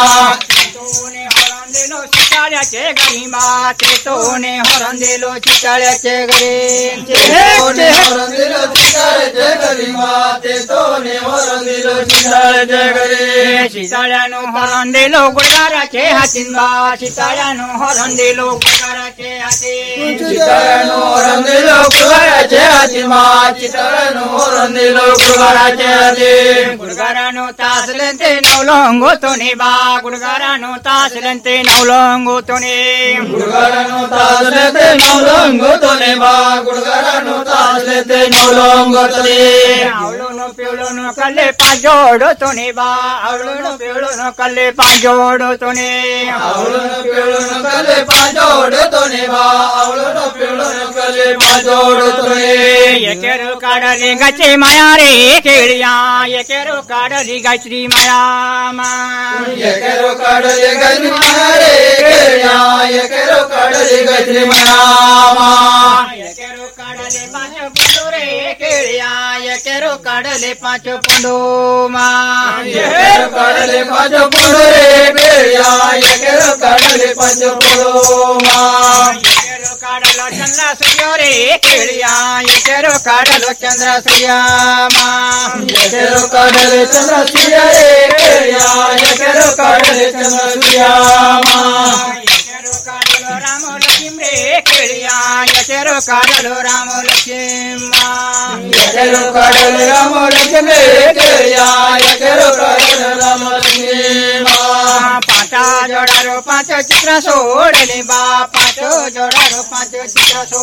दिलो चिताळ्याचे घरी मा ते तोने हरण दिलो चिताळ्याचे घरी तोने हरण दिलो चिताळ्याचे घरी मा ते तोने हरण दिलो चिताळ्याचे घरी चिताळ्यानो हरण दिलो गुडगाराचे हातीन बा चिताळ्यानो हरण दिलो गुडगाराचे हाती चिताळ्यानो हरण दिलो गुडगाराचे हाती मा चिताळ्यानो हरण दिलो गुडगाराचे हाती गुडगारानो तासले ते नवलंगो तोने बा गुडगारानो तासले ते नवलंगो तोने गुडगारानो तासले ते नवलंगो तोने बा गुडगारानो तासले ते नवलंगो तोने आवळोनो पिवळोनो कल्ले पाजोडो तोने बा आवळोनो पिवळोनो कल्ले पाजोडो तोने आवळोनो पिवळोनो कल्ले पाजोडो तोने बा आवळोनो पिवळोनो कल्ले पाजोडो तोने एकेरो काढली गाची माया रे केळिया एकेरो काढली गायत्री माया मा एकेरो काढले गजरी माया रे केळ्या एकेरो काढले गजरी माया मा एकेरो काढले पाच पंडू रे केळिया एकेरो काढले पाच पंडू मा एकेरो काढले पाच पोडो रे केळ्या एकेरो काढले पाच पोडो मा एकेरो काढलो चंद्र सूर्य रे केळिया एकेरो काढलो चंद्र सूर्य मा एकेरो काढले चंद्र सूर्य रे केळ्या एकेरो काढले चंद्र सूर्य मा राम लक्ष्मी रे केळिया एकेरो काढलो राम लक्ष्मी मा एकेरो काढले राम लक्ष्मी रे केळ्या एकेरो काढले राम लक्ष्मी मा पाचा जोडारो पाच चित्र सोडले बा पाच जोडारो पाच चित्र सोड